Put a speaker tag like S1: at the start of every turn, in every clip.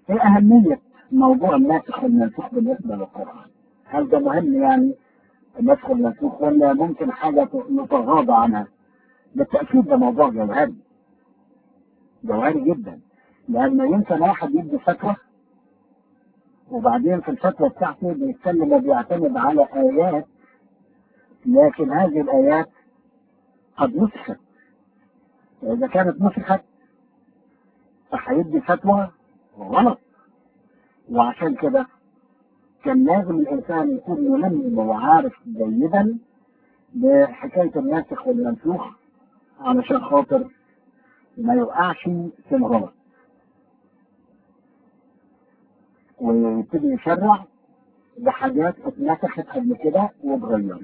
S1: ايه اهمية موضوع الناسخ والمنسوخ بالنسبة للقرآن؟ هل ده مهم يعني النسخ والمنسوخ ولا ممكن حاجة نتغاضى عنها؟ بالتأكيد ده موضوع جوهري جوهري جدا لأن يمكن واحد يدي فتوى وبعدين في الفتوى بتاعته بيتكلم وبيعتمد على آيات لكن هذه الآيات قد نسخت إذا كانت نسخت فهيدي فتوى غلط وعشان كده كان لازم الإنسان يكون ملم وعارف جيدا بحكاية الناسخ والمنسوخ علشان خاطر ما يوقعش في الغلط ويبتدي يشرع بحاجات اتنسخت قبل كده واتغيرت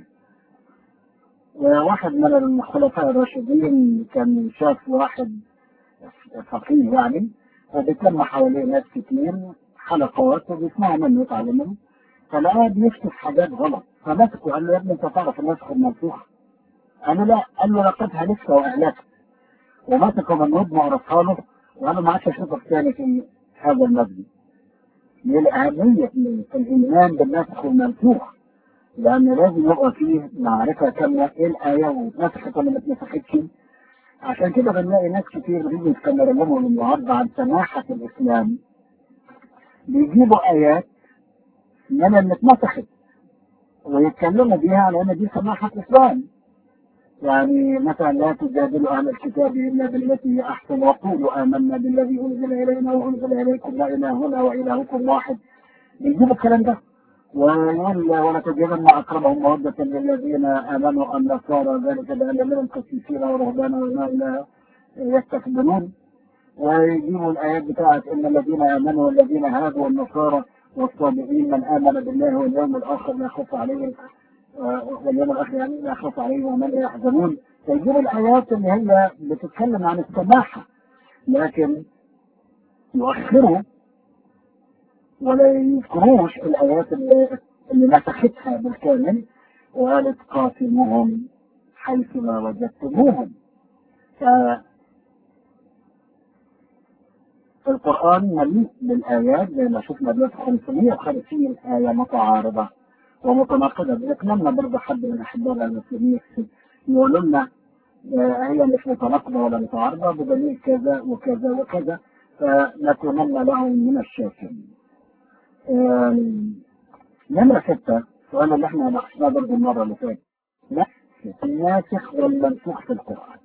S1: وواحد من الخلفاء الراشدين كان شاف واحد فقيه يعني وبيتم حواليه ناس كتير حلقات وبيسمعوا منه يتعلموا فلقاه بيكتب حاجات غلط فمسكه قال له يا ابني انت تعرف النسخ المنسوخ؟ قال له لا قال له لقد هلكت واهلكت ومسكه من ودنه ورفعه له وانا ما عادش اشوفك تاني في هذا المسجد. من أهمية الإيمان بالنسخ والمنسوخ لأن لازم يبقى فيه معرفة كاملة إيه الآية واتنسخت ولا ما اتنسختش عشان كده بنلاقي ناس كتير بيجوا يتكلموا لهم النهارده عن سماحة الإسلام بيجيبوا آيات من اللي اتنسخت ويتكلموا بيها على ان دي سماحة الاسلام يعني مثلا لا تجادلوا اهل الكتاب الا بالتي هي احسن وقولوا امنا بالذي انزل الينا وانزل اليكم لا الهنا والهكم واحد بيجيبوا الكلام ده ويقول ولا تجدن اقربهم موده للذين امنوا النصارى ذلك بان منهم قسيسين ورهبانا وما الى يستخدمون ويجيبوا الايات بتاعت ان الذين امنوا والذين هادوا والنصارى والصابئين من امن بالله واليوم الاخر لا خوف عليهم واليوم الاخر يعني لا خوف عليهم ومن لا يحزنون فيجيبوا الايات اللي هي بتتكلم عن السماحه لكن يؤخروا ولا يذكروش الايات اللي, اللي نسختها بالكامل وقالت قاتلوهم حيث ما وجدتموهم ف القرآن مليء بالآيات زي ما شفنا دلوقتي 550 آية متعارضة ومتناقضة بيتمنى برضه حد من أحبائنا المسلمين يقولوا لنا هي مش متناقضة ولا متعارضة بدليل كذا وكذا وكذا فنتمنى لهم من الشاكرين. نمرة ستة السؤال اللي احنا ناقشناه برضه المرة اللي فاتت الناسخ والمنسوخ في القرآن.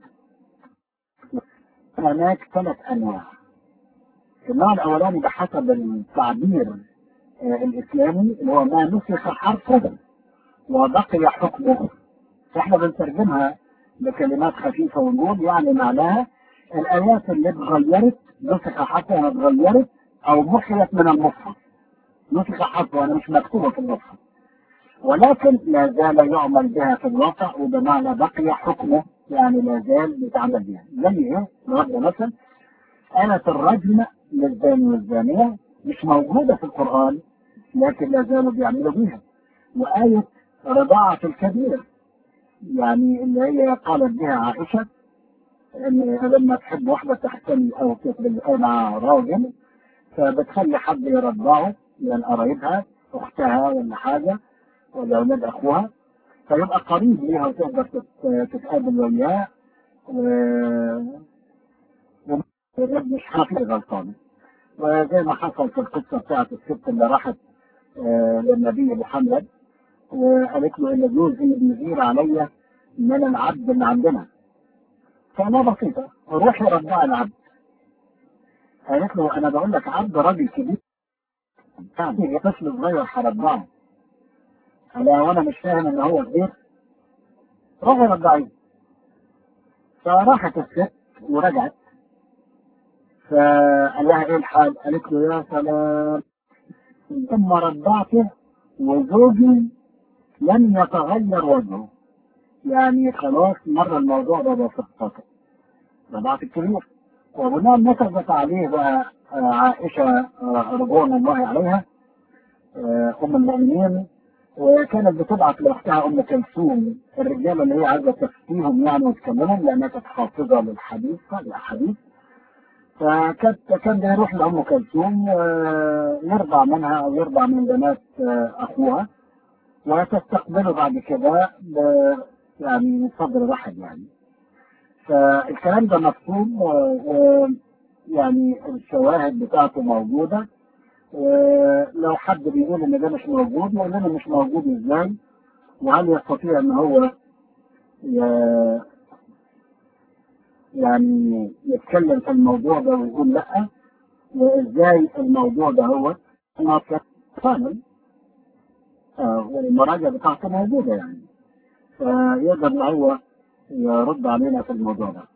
S1: هناك ثلاث أنواع. النوع الاولاني بحسب التعبير آه الاسلامي اللي هو ما نسخ حرفه وبقي حكمه فاحنا بنترجمها بكلمات خفيفه ونقول يعني معناها الايات اللي اتغيرت نسخ حرفها اتغيرت او محيت من المصحف نسخ حرفها انا مش مكتوبه في المصحف ولكن لا زال يعمل بها في الواقع وبمعنى بقي حكمه يعني لا زال بيتعمل بها زي ايه؟ النهارده مثلا آلة الرجم للزاني والزانية مش موجودة في القرآن لكن لا زالوا بيعملوا بيها وآية رضاعة الكبير يعني اللي هي قالت بها عائشة ان لما تحب واحدة تحتل او تقبل مع راجل فبتخلي حد يرضعه من قرايبها اختها ولا حاجة ولا اولاد اخوها فيبقى قريب ليها وتقدر تتقابل وياه و... مش حقيقي غلطان وزي ما حصل في القصه بتاعت الست اللي راحت آه للنبي محمد وقالت له ان جوزي بيغير عليا من العبد اللي عندنا كلمه بسيطه روحي رضع العبد قالت له انا بقول لك عبد راجل كبير يعني طفل صغير هرضعه قال وانا مش فاهم ان هو كبير روحي رضعيه فراحت الست ورجعت فقال لها ايه الحال؟ قالت له يا سلام ثم رضعته وزوجي لم يتغير وجهه يعني خلاص مر الموضوع ده بسطته رضعت الكبير وبناء نكبت عليه بقى عائشة رضوان الله عليها أم المؤمنين وكانت بتبعت لأختها أم كلثوم الرجالة اللي هي عايزة تفتيهم يعني وتكلمهم لأنها كانت حافظة للحديث الأحاديث فكان كان بيروح لأم كلثوم ويرضع منها أو يرضع من بنات أخوها وتستقبله بعد كده ب- يعني صدر رحب يعني فالكلام ده مكتوب ويعني الشواهد بتاعته موجودة ولو حد بيقول ان ده مش موجود نقول لنا مش موجود ازاي وهل يستطيع ان هو ي- يعني يتكلم في الموضوع ده ويقول لا وازاي الموضوع ده هو ما كان فعلا آه، والمراجع بتاعته موجودة يعني فيقدر ان هو يرد علينا في الموضوع ده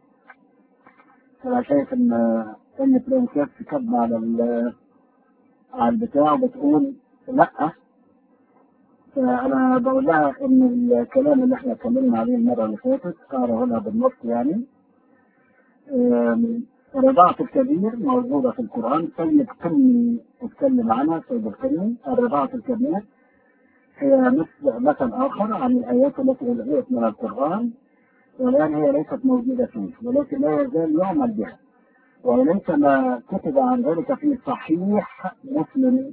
S1: فانا شايف ان ان برنسيس كاتبه على ال- على البتاع وبتقول لا فانا بقول لها ان الكلام اللي احنا اتكلمنا عليه المره اللي فاتت اقراه لها بالنص يعني أم، رضاعة الكبير موجودة في القرآن سيد قمي اتكلم عنها سيد القمي الرضاعة الكبير هي مثل مثل آخر عن الآيات التي ألغيت من القرآن والآن هي ليست موجودة فيه ولكن لا يزال يعمل بها وليس ما كتب عن ذلك في صحيح مسلم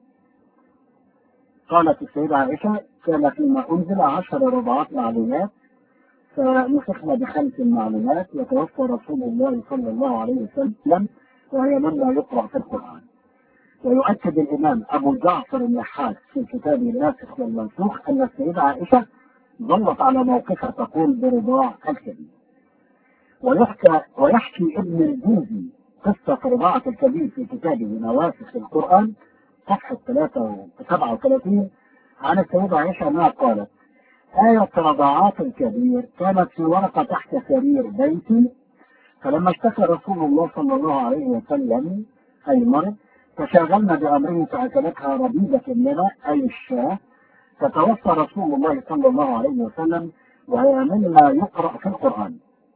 S1: قالت السيدة عائشة كان فيما أنزل عشر رضعات معلومات فنسخنا بخمس معلومات وتوفى رسول الله صلى الله عليه وسلم وهي مما يقرأ في القرآن ويؤكد الإمام أبو جعفر النحاس في كتابه الناسخ والمنسوخ أن السيدة عائشة ظلت على موقفها تقول برضاع الكبير ويحكى ويحكي ابن الجوزي قصة رضاعة الكبير في كتابه نواسخ القرآن صفحة 37 عن السيدة عائشة أنها قالت آية رضاعات الكبير كانت في ورقة تحت سرير بيتي فلما اشتكى رسول الله صلى الله عليه وسلم أي مرض تشاغلنا بأمره فأكلتها ربيبة لنا أي الشاة فتوفى رسول الله صلى الله عليه وسلم وهي مما يقرأ في القرآن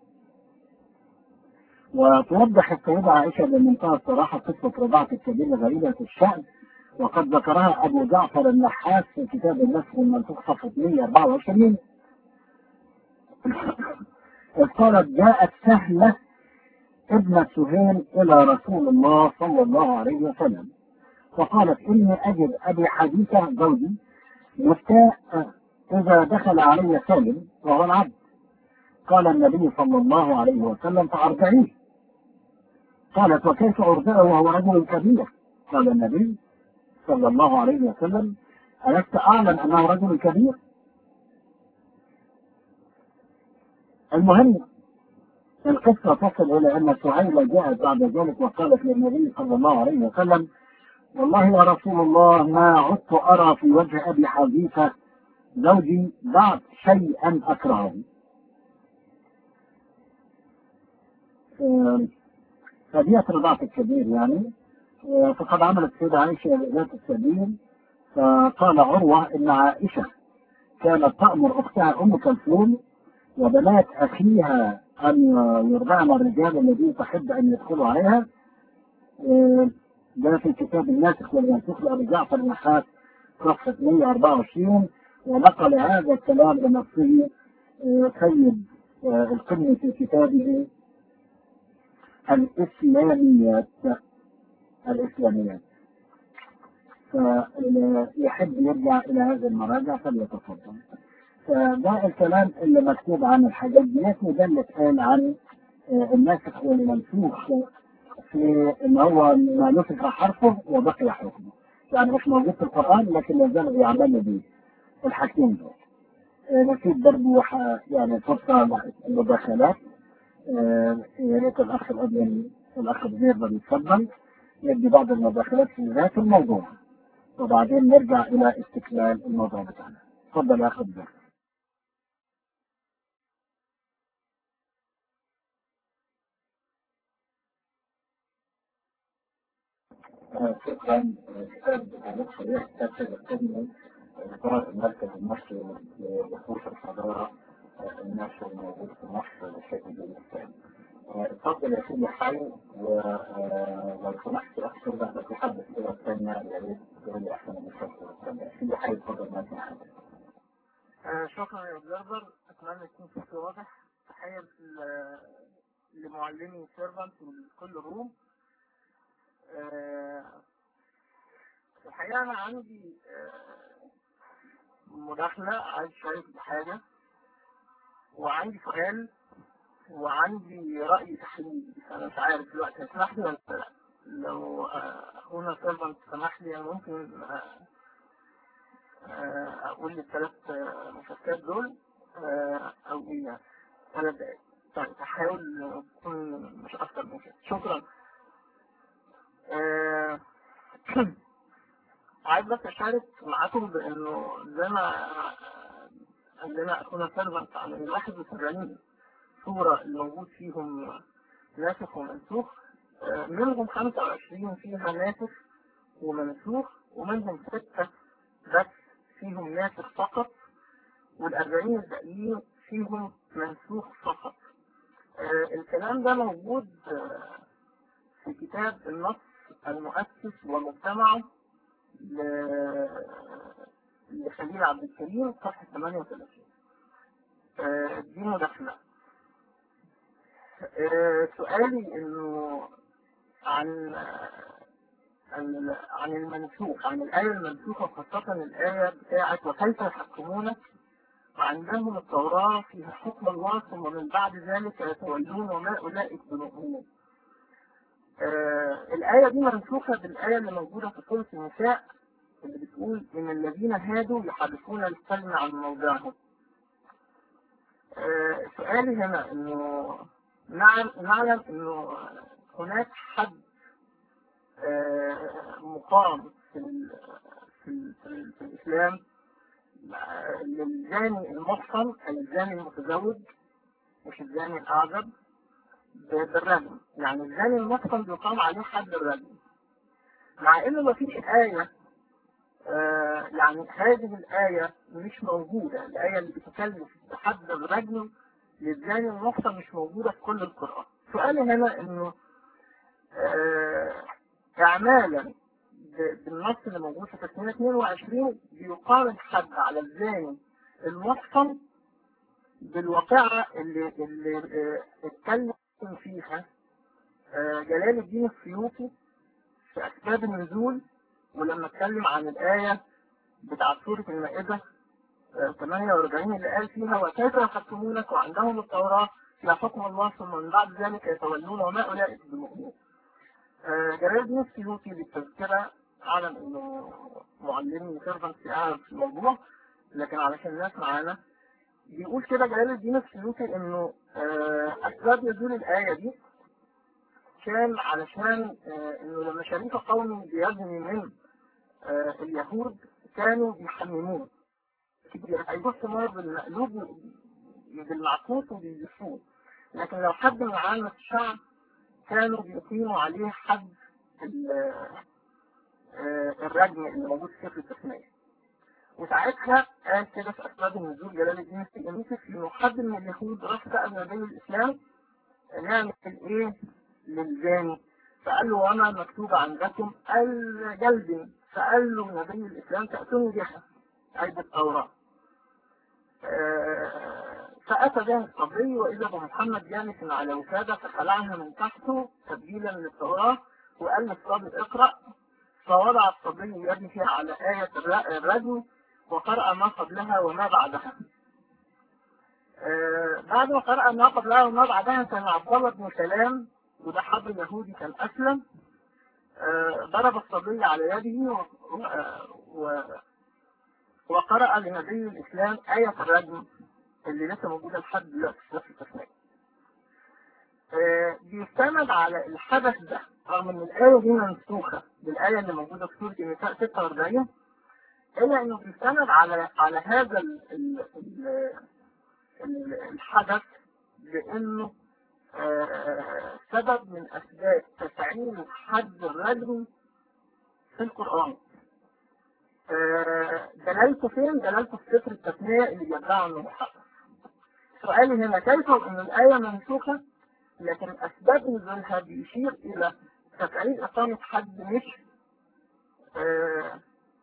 S1: وتوضح السيدة عائشة بمنتهى الصراحة قصة رضاعة الكبير غريبة الشأن وقد ذكرها أبو جعفر النحاس في كتاب النسخ المنسوخ صفحة 124 إذ قالت جاءت سهلة ابنة سهيل إلى رسول الله صلى الله عليه وسلم فقالت إني أجد أبي حديثة زوجي مستاء إذا دخل علي سالم وهو العبد قال النبي صلى الله عليه وسلم فأرجعيه قالت وكيف أرجعه وهو رجل كبير قال النبي صلى الله عليه وسلم ألست أعلم أنه رجل كبير المهم القصة تصل إلى أن سهيلة جاءت بعد ذلك وقالت للنبي صلى الله عليه وسلم والله يا رسول الله ما عدت أرى في وجه أبي حذيفة زوجي بعد شيئا أكرهه فديت رضاعة الكبير يعني فقد عملت سيدة عائشة ذات السبيل فقال عروة إن عائشة كانت تأمر أختها أم كلثوم وبنات أخيها أن يرضعن الرجال الذين تحب أن يدخلوا عليها ده في كتاب الناسخ والمنسوخ لأبي جعفر النحاس صفحة 124 ونقل هذا الكلام بنفسه سيد القمي في كتابه الإسلاميات الإسلاميات فاللي يحب يرجع إلى هذه المراجع فليتفضل فده الكلام اللي مكتوب عن الحاجات ديت وده اللي اتقال عن الناسخ والمنسوخ في ان هو ما نسخ حرفه وبقي حكمه يعني مش موجود في القرآن لكن ما زالوا بيعملوا بيه الحاجتين دول نسيب برضه يعني فرصة المداخلات يا ريت الأخ الأبيض الأخ بيقدر يتفضل يدي بعض المداخلات في ذات الموضوع وبعدين نرجع إلى استكمال الموضوع بتاعنا تفضل يا أخ بيقدر شكرا كتاب صريح كتاب القدمي إدارة المركز المصري لبحوث الحضارة النشر الموجود في مصر بشكل بالإسلام. اتفضل يا سيدي حي ولو سمحت أكثر بعد تحدث الصورة الثانية يا ريت تقول لي أحسن من الصورة سيدي حي اتفضل ما تحدث.
S2: شكرا يا اوبزرفر اتمنى يكون صوتي واضح تحيه لمعلمي سيرفنت ولكل الحقيقة أنا عندي آه، مداخلة عايز أشارك بحاجة وعندي سؤال وعندي رأي تحليلي أنا مش عارف دلوقتي هتسمح لي ولا لا لو آه، أخونا سيرفنت سمح لي أنا ممكن آه، آه، أقول الثلاث آه، مفكات دول آه، أو إيه يعني ثلاث دقايق طيب هحاول أكون مش أكتر من كده شكرا آه، عايز بس اشارك معاكم بانه زي ما عندنا اخونا سيرفنت عن ال 71 صورة الموجود فيهم ناسخ ومنسوخ آه، منهم 25 فيها ناسخ ومنسوخ ومنهم ستة بس فيهم ناسخ فقط والأربعين الباقيين فيهم منسوخ فقط آه، الكلام ده موجود آه، في كتاب النص المؤسس ومجتمعه ل- لخليل عبد الكريم صفحة 38 آه، دي مداخلة آه، سؤالي انه عن آه، ال- عن المنسوخ عن الآية المنسوخة خاصة الآية بتاعت وكيف يحكمونك وعندهم التوراة فيها حكم الله ثم من بعد ذلك يتولون وما أولئك بمؤمنون آه الآية دي منسوخة بالآية اللي موجودة في سورة النساء اللي بتقول إن الذين هادوا يحرفون الكلمة عن موضعه. آه سؤالي هنا إنه نعلم نعلم إنه هناك حد آه مقام في ال في, ال في, ال في الإسلام آه، للزاني المحصن أي الزاني المتزوج مش الزاني الأعزب بالرجم يعني الزاني المحصن بيقام عليه حد الرجم مع انه ما فيش آية آه يعني هذه الآية مش موجودة الآية اللي بتتكلم بحد الرجم للزاني المحصن مش موجودة في كل القرآن سؤالي هنا انه آه اعمالا ب- بالنص اللي موجود في تسمية 22 بيقام الحد على الزاني المحصن بالواقعة اللي اللي آه، اتكلم فيها آه، جلال الدين السيوطي في أسباب النزول ولما اتكلم عن الآية بتاعت سورة المائدة آه، 48 اللي قال فيها وكيف يحكمونك وعندهم التوراة لا حكم الله ثم من بعد ذلك يتولون وما أولئك بمؤمنين. آه، جلال الدين السيوطي بالتذكرة أعلم إنه معلمي سيرفنت في الموضوع لكن علشان الناس معانا بيقول كده جلال الدين السيوطي انه آه، اسباب نزول الايه دي كان علشان آه، انه لما شريك قومي بيزني من آه، اليهود كانوا بيحمموه هيبص ثمار بالمقلوب بالمعكوس وبيلفوه لكن لو حد من عامة الشعب كانوا بيقيموا عليه حد ال- آه، الرجم اللي موجود في سفر التسمية وساعتها قال كده في اسباب النزول جلال الدين السيوطي انه حد من اليهود راح سال نبي الاسلام نعمل ايه للزاني فقال له وما مكتوب عندكم قال جلد فقال له نبي الاسلام تاتوني بها اي بالتوراه آه، فأتى به الصبي وإذا بمحمد جالس على وسادة فخلعها من تحته تبديلا للتوراة وقال للصبي اقرأ فوضع الصبي يده على آية الر- الرجم وقرأ ما قبلها وما بعدها. آه، بعد ما قرأ ما قبلها وما بعدها كان عبد الله بن سلام وده حبر يهودي كان أسلم آه، ضرب الصبي على يده و- و- وقرأ لنبي الإسلام آية الرجم اللي لسه موجودة لحد دلوقتي في نفس التسمية. آه، بيستند على الحدث ده رغم ان الآية دي منسوخة بالآية اللي موجودة في سورة النساء 46 إلا إنه بيستند على على هذا ال ال ال ال الحدث بإنه آه، سبب من أسباب تفعيل حد الرجم في القرآن. آه، دلالته فين؟ دلالته في سفر التثنية اللي بيدعي انه حدث. سؤالي هنا كيف ان الآية منسوخة لكن أسباب نزولها بيشير إلى تفعيل إقامة حد مش آه،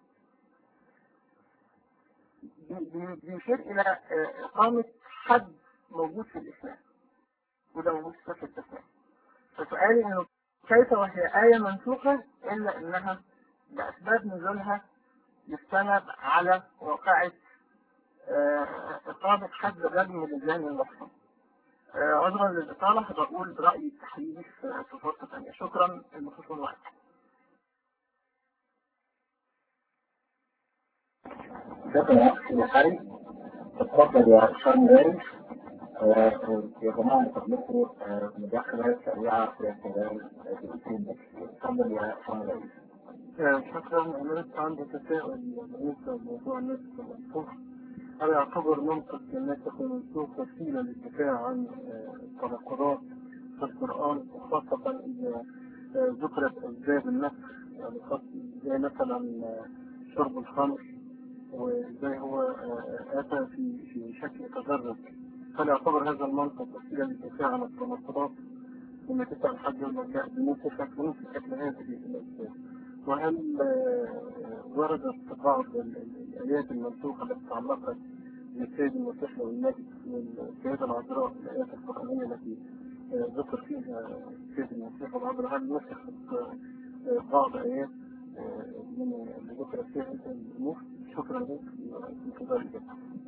S2: بي- بي- بيشير إلى آه، إقامة حد موجود في الإسلام وده موجود في سفر التثنية. فسؤالي إنه كيف وهي آية منسوخة إلا إنها لأسباب نزولها يستند على واقعة آه، إقامة حد رجم للزاني المحصن. آه، عذرا للإطالة بقول رأيي التحليلي في في فرصة ثانية. شكرا المفروض الوقت.
S1: شكرا يا أخي الحري اتفضل يا هشام غالي آه، يا جماعة تطلقوا مداخلة سريعة في خلال دقيقتين بس اتفضل يا هشام غالي
S2: آه، شكرا أنا لسه عندي تساؤل بالنسبة لموضوع النسخ المنسوخ هل يعتبر منطق النسخ المنسوخ وسيلة للدفاع عن آه، التناقضات في القرآن خاصة إذا آه، ذكرت أسباب النسخ يعني خاص زي مثلا آه، شرب الخمر وازاي هو آه، أتى في في شكل تدرج هل يعتبر هذا المنطق وسيلة للدفاع عن التناقضات لما تسأل حد يقول لك لا بنفس شكل نفس شكل هذه الأسباب وهل آه، وردت بعض ال- ال- الآيات المنسوخة التي تعلقت بالسيد المسيح والنبي والسيدة العذراء الآيات القرآنية التي آه، ذكر فيها السيد المسيح والعذراء هل نسخت آه، آه، بعض آيات آه، من اللي ذكرت فيها النور شكرا لك في كذلك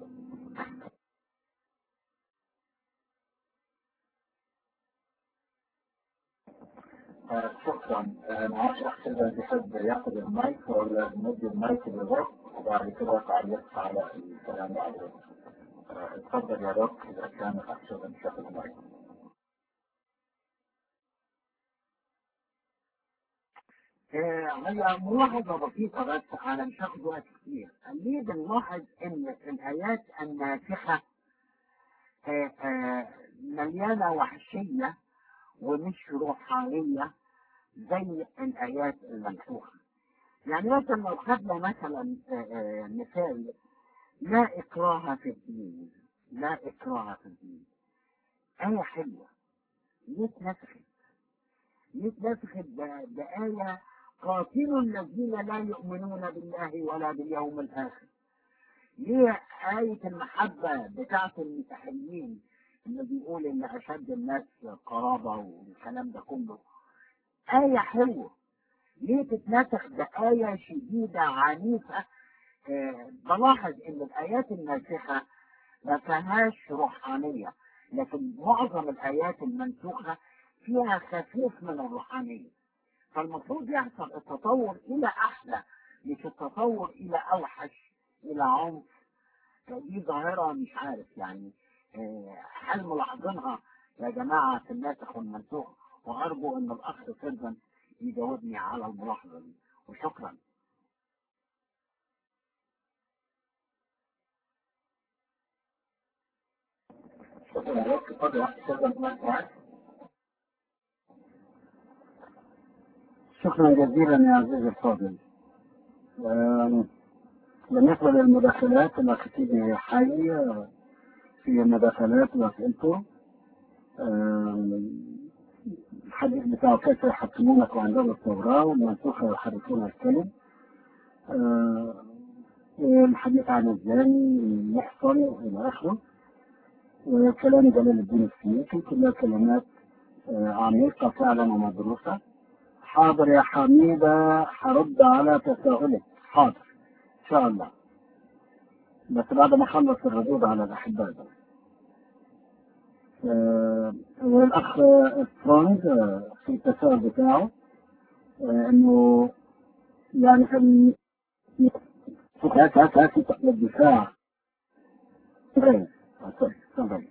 S1: آه، شكرا آه، معرفش أخ إذا بيحب ياخد المايك ولا ندي المايك للرب وبعد كده تعليق على الكلام بعدين آه، اتفضل يا رب إذا كان الأخ إذا مش ياخد المايك
S3: هي ملاحظة بسيطة بس أنا مش هاخد وقت كتير. ليه بنلاحظ إن الآيات الناسخة آه، آه، مليانة وحشية ومش روحانية زي الآيات المنسوخة. يعني مثلا لو خدنا مثلا آه، آه، مثال لا إكراه في الدين لا إكراه في الدين آية حلوة ليه اتنسخت؟ ليه اتنسخت ب- بآية قاتلوا الذين لا يؤمنون بالله ولا باليوم الآخر ليه آية المحبة بتاعت المتحيين اللي بيقول إن أشد الناس قرابة والكلام ده كله آية حلوة ليه تتنسخ بآية شديدة عنيفة آه، بلاحظ إن الآيات الناسخة ما فيهاش روحانية لكن معظم الآيات المنسوخة فيها خفيف من الروحانية فالمفروض يحصل التطور إلى أحلى مش التطور إلى أوحش إلى عنف دي ظاهرة مش عارف يعني آه، هل ملاحظينها يا جماعة في الناسخ والمنسوخ وأرجو إن الأخ سيرفن يجاوبني على الملاحظة دي وشكرا
S1: شكرا يا رب اتفضل يا أخ إذا المايك معاك
S3: شكرا جزيلا يا عزيزي الفاضل آم، بالنسبة للمداخلات الأخيرة حي آه، في مداخلات وأسئلته آم، الحديث بتاعه كيف يحكمونك عندهم التوراة ومنسوخة يحرفون الكلم آه، الحديث عن الزاني المحصن إلى آخره وكلام جلال الدين السيوطي كلها كلمات آه، عميقة فعلا ومدروسة حاضر يا حميدة هرد على تساؤلك حاضر إن شاء الله بس بعد ما أخلص الردود على الأحباء ده. آه، والأخ سترونج آه، في التساؤل بتاعه آه، إنه يعني في هات هات هات في الدفاع طيب، طيب، طيب.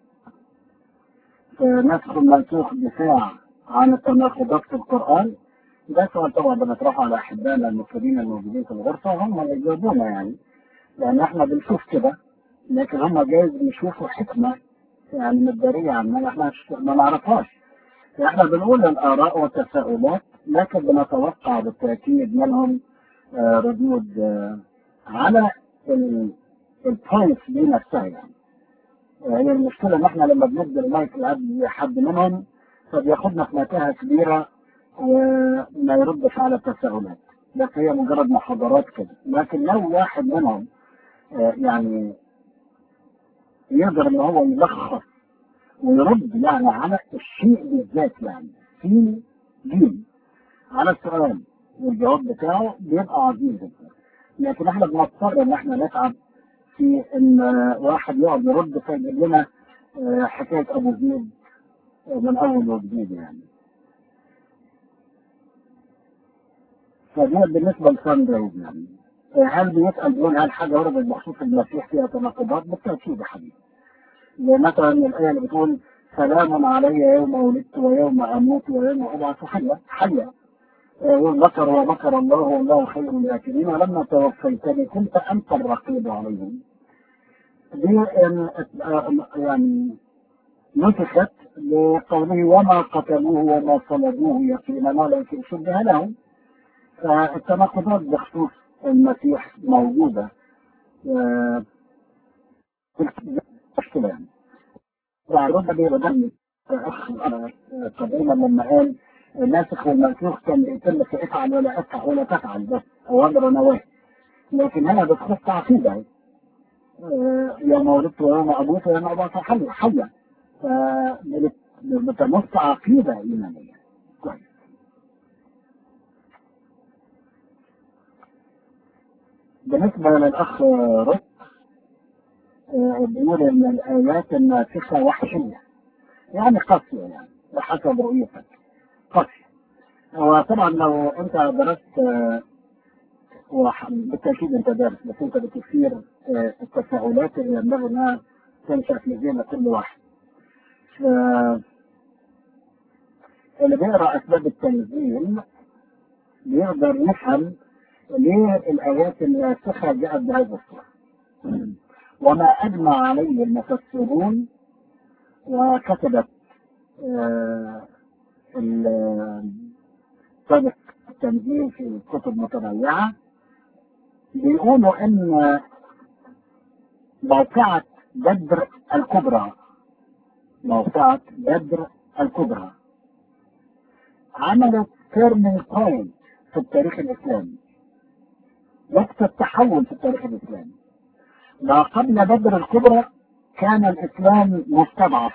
S3: نسخ المنسوخ دفاع عن التناقضات في القرآن ده سؤال طبعا بنطرحه على أحبائنا المسلمين الموجودين في الغرفة هم اللي يجاوبونا يعني لأن احنا بنشوف كده لكن هم جايز بيشوفوا حكمة يعني مدارية عننا احنا مش- ما نعرفهاش احنا بنقول الآراء والتساؤلات لكن بنتوقع بالتأكيد منهم آه، ردود آه، على البوينتس دي نفسها يعني هي المشكلة ان احنا لما بندي المايك لأي حد منهم فبياخدنا في متاهة كبيرة وما يردش على التساؤلات بس هي مجرد محاضرات كده لكن لو واحد منهم آه، يعني يقدر ان هو يلخص ويرد يعني على الشيء بالذات يعني في دين على السؤال
S1: والجواب بتاعه بيبقى عظيم جدا لكن احنا بنضطر ان احنا نتعب في ان واحد يقعد يرد فيجيب لنا آه، حكايه ابو زيد من اول وجديد يعني فده بالنسبه لساندرز يعني آه، هل بيسال بيقول هل حاجه وردت بخصوص المسيح فيها تناقضات؟ بالتاكيد يا حبيبي زي مثلا الايه اللي بتقول سلام علي يوم ولدت ويوم اموت ويوم ابعث حيا حيا والمكر ومكر الله والله خير الذاكرين ولما توفيتني كنت انت الرقيب عليهم دي آم، آم، يعني نسخت لقوله وما قتلوه وما صلبوه يقينا ولكن شبه لهم فالتناقضات بخصوص المسيح موجودة آه، مشكلة يعني وعرضنا بيه بدل أخ قديما لما قال الناسخ والمنسوخ كان يتم في افعل ولا افعل ولا تفعل بس اوامر ونواهي لكن هنا بتخص عقيدة آه، يوم ولدت ويوم اموت ويوم ابعث حيا حيا فبتنص عقيدة ايمانية كويس بالنسبة للأخ رد آه، بيقول إن الآيات الناسخة وحشية يعني قاسية يعني بحسب رؤيتك قاسية وطبعا لو أنت درست آه، وح- بالتأكيد أنت دارس بس أنت بتثير آه، التساؤلات اللي ينبغي أنها تنشأ في ذهن كل واحد ف- اللي بيقرأ أسباب التنزيل بيقدر يفهم ليه الآيات الناسخة جاءت بهذا الصورة وما أجمع عليه المفسرون وكتبت آه، ال- سابق التنزيل في كتب متنوعة بيقولوا إن موقعة بدر الكبرى موقعة بدر الكبرى عملت تيرنينج بوينت في التاريخ الإسلامي نقطة تحول في التاريخ الإسلامي ما قبل بدر الكبرى كان الإسلام مستضعف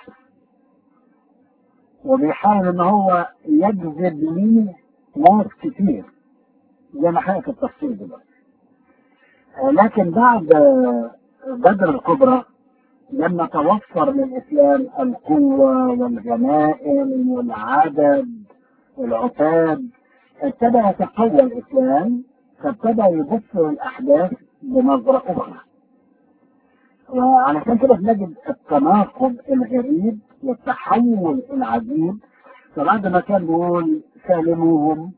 S1: وبيحاول إن هو يجذب ليه ناس كتير زي ما حكى التفصيل دلوقتي آه، لكن بعد آه، بدر الكبرى لما توفر للإسلام القوة والغنائم والعدد والعتاد ابتدى يتقوى الإسلام فابتدى يبص للأحداث بنظرة أخرى وعلشان كده بنجد التناقض الغريب والتحول العجيب فبعد ما كان بيقول سالموهم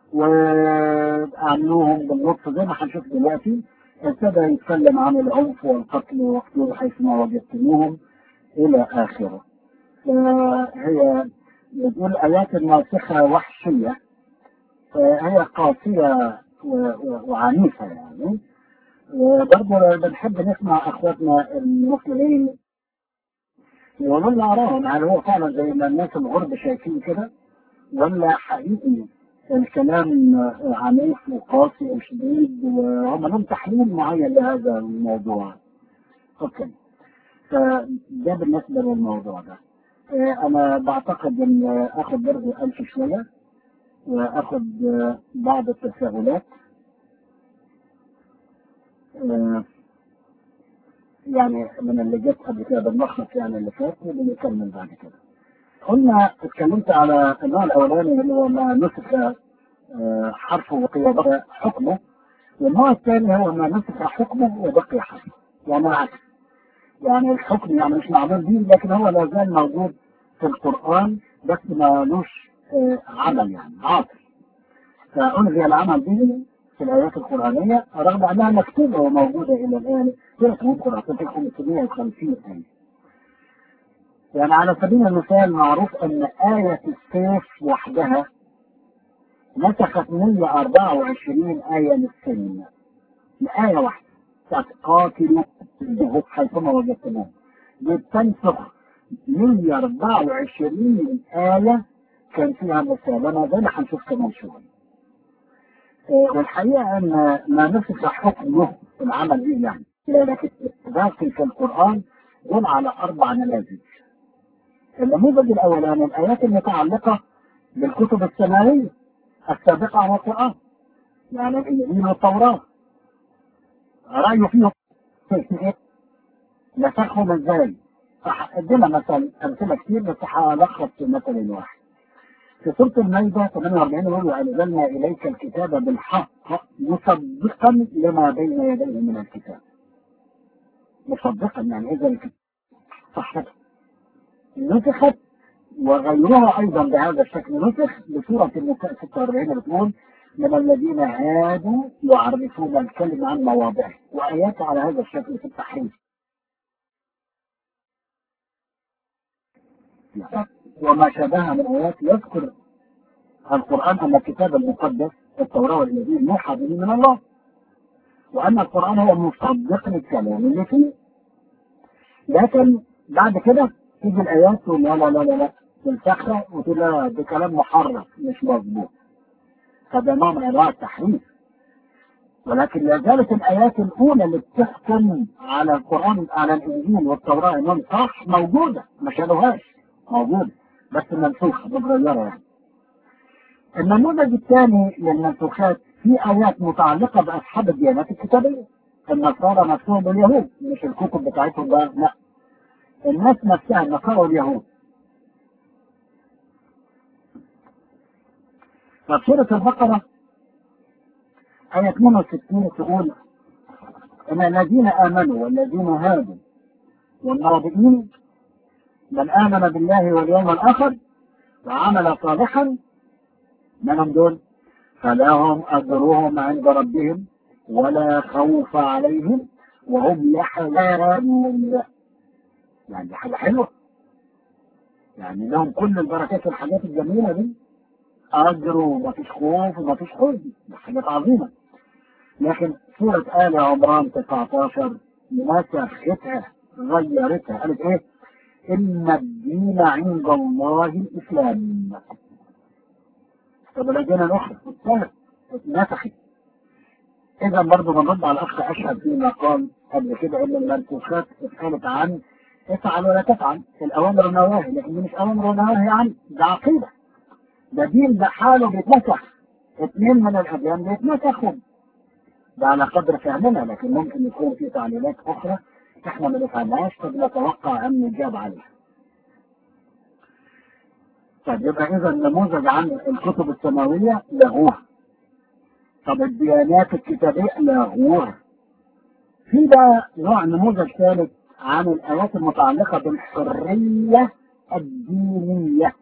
S1: وعملوهم باللطف زي ما هنشوف دلوقتي ابتدى يتكلم عن العنف والقتل واقتلوا حيثما وجدتموهم الى اخره. فهي بتقول ايات الناسخه وحشيه فهي قاسيه و- و- وعنيفه يعني وبرضه بنحب نسمع اخواتنا المسلمين يقولوا لنا ارائهم هل هو فعلا زي ما الناس الغرب شايفين كده ولا حقيقي الكلام عنيف وقاسي وشديد وهم لهم تحليل معين لهذا الموضوع. اوكي. فده بالنسبه للموضوع ده. إيه، انا بعتقد ان اخد برضه امشي شويه واخد بعض التساؤلات آه، يعني من اللي جت قبل كده بالملخص يعني اللي فات وبنكمل بعد كده. قلنا اتكلمت على النوع الاولاني اللي هو ما نسخ آه، حرفه وقيادة حكمه والنوع الثاني هو ما نسخ حكمه وبقي حرفه يعني العكس يعني الحكم يعني مش معمول به لكن هو لا زال موجود في القرآن بس مالوش آه، عمل يعني عاطل فألغي العمل به في الآيات القرآنية رغم أنها مكتوبة وموجودة إلى الآن في حدود قرآن في 550 آية يعني على سبيل المثال معروف أن آية السيف وحدها نسخت 124 آية للسن الآية واحدة بتاعت قاتلوا الجهود حيثما وجدتموه دي بتنسخ 124 آية كان فيها مسالمة زي ما هنشوف كمان شوية والحقيقة أن ما نسخ حكمه في العمل به يعني لكن باقي في القرآن دول على أربع نماذج النموذج الأولاني الآيات المتعلقة بالكتب السماوية السابقة على القرآن يعني الإنجيل والتوراة رأيه فيهم نسخهم ازاي؟ ادينا مثلا امثله كتير بس هلخص في مثل واحد. في سوره المائده 48 يقول وانزلنا اليك الكتاب بالحق مصدقا لما بين يديه من الكتاب. مصدقا يعني اذا الكتاب صحته. نسخت وغيرها ايضا بهذا الشكل نسخ بسوره النساء 46 بتقول من الذين عادوا يعرفون الكلمه عن مواضعه وايات على هذا الشكل في التحريف. وما شابه من آيات يذكر القرآن أن الكتاب المقدس التوراة والإنجيل موحى به من الله وأن القرآن هو مصدق للكلام اللي فيه لكن بعد كده تيجي الآيات تقول لا لا لا لا لا تنسخها وتقول لا ده كلام محرف مش مظبوط هذا نوع من أنواع التحريف ولكن لا زالت الآيات الأولى اللي بتحكم على القرآن على الإنجيل والتوراة إنهم صح موجودة ما شالوهاش موجودة بس منسوخة متغيرة يعني. النموذج الثاني للمنسوخات في آيات متعلقة بأصحاب الديانات الكتابية النصارى نفسهم اليهود مش الكتب بتاعتهم بقى لا الناس نفسها النصارى واليهود ففي سورة البقرة آية 62 تقول إن الذين آمنوا والذين هادوا والناظرين من آمن بالله واليوم الآخر وعمل صالحا منهم دول فلهم أجرهم عند ربهم ولا خوف عليهم وهم يحزنون يعني دي حاجة حلوة يعني لهم كل البركات والحاجات الجميلة دي أجر ومفيش خوف ومفيش حزن دي حاجات عظيمة لكن سورة آل عمران 19 نسختها غيرتها قالت إيه؟ إن الدين عند الله الإسلام طب الأديان الأخرى انتهت اتنسخت إذا برضه بنرد على الأخ أشهد فيما قال قبل كده إن المنسوخات اتقالت عن افعل ولا تفعل الأوامر والنواهي لكن دي مش أوامر ونواهي يعني ده عقيدة ده دين ده حاله بيتنسخ اثنين من الأديان بيتنسخوا ده على قدر فهمنا لكن ممكن يكون في تعليلات أخرى احنا ما نفهمهاش قد نتوقع أن نجاب عليها. طب يبقى إذا النموذج عن الكتب السماوية لغوها. طب الديانات الكتابية لغوها. في بقى نوع نموذج ثالث عن الآيات المتعلقة بالحرية الدينية.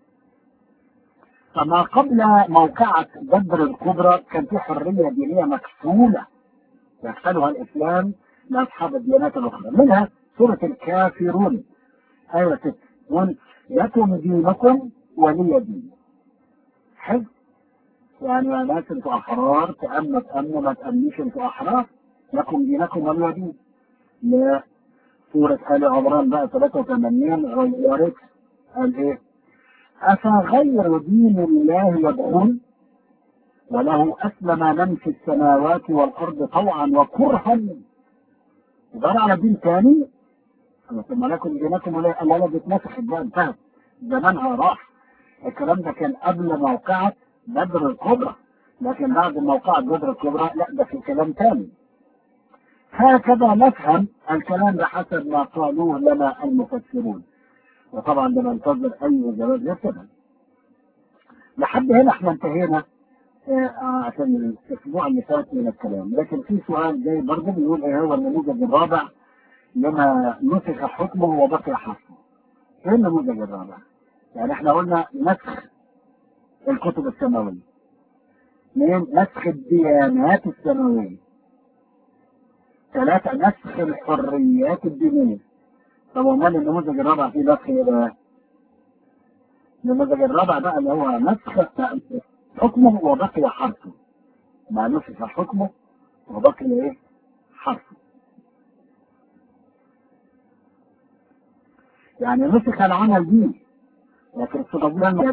S1: فما قبل موقعة بدر الكبرى كان في حرية دينية مكفولة يكفلها الإسلام لأصحاب الديانات الأخرى منها سورة الكافرون آية 6 يقول لكم دينكم ولي دين حلو يعني يا ناس انتوا أحرار تأمن تأمنوا ما تأمنيش انتوا أحرار لكم دينكم ولي دين لا سورة آل عمران بقى 83 غيرت قال إيه أفغير دين الله يبغون وله أسلم من في السماوات والأرض طوعا وكرها يدور على دين ثاني ثم لكم دينكم ولا لا لا بيتنسخ بقى انتهت زمانها راح الكلام ده كان قبل موقعة بدر الكبرى لكن بعد موقعة بدر الكبرى لا ده في كلام ثاني هكذا نفهم الكلام بحسب ما قالوه لنا المفسرون وطبعا بننتظر اي جواب يكتبها لحد هنا احنا انتهينا عشان الاسبوع اللي فات من الكلام لكن في سؤال جاي برضه بيقول ايه هو النموذج الرابع لما نسخ حكمه وبقي حكمه ايه النموذج الرابع؟ يعني احنا قلنا نسخ الكتب السماويه اثنين نسخ الديانات السماويه ثلاثة نسخ الحريات الدينية طب امال النموذج الرابع فيه نسخ ايه بقى؟ النموذج الرابع بقى اللي هو نسخ حكمه وبقي حرفه ما نسخ حكمه وبقي ايه حرفه يعني نسخ العمل به لكن الصدقان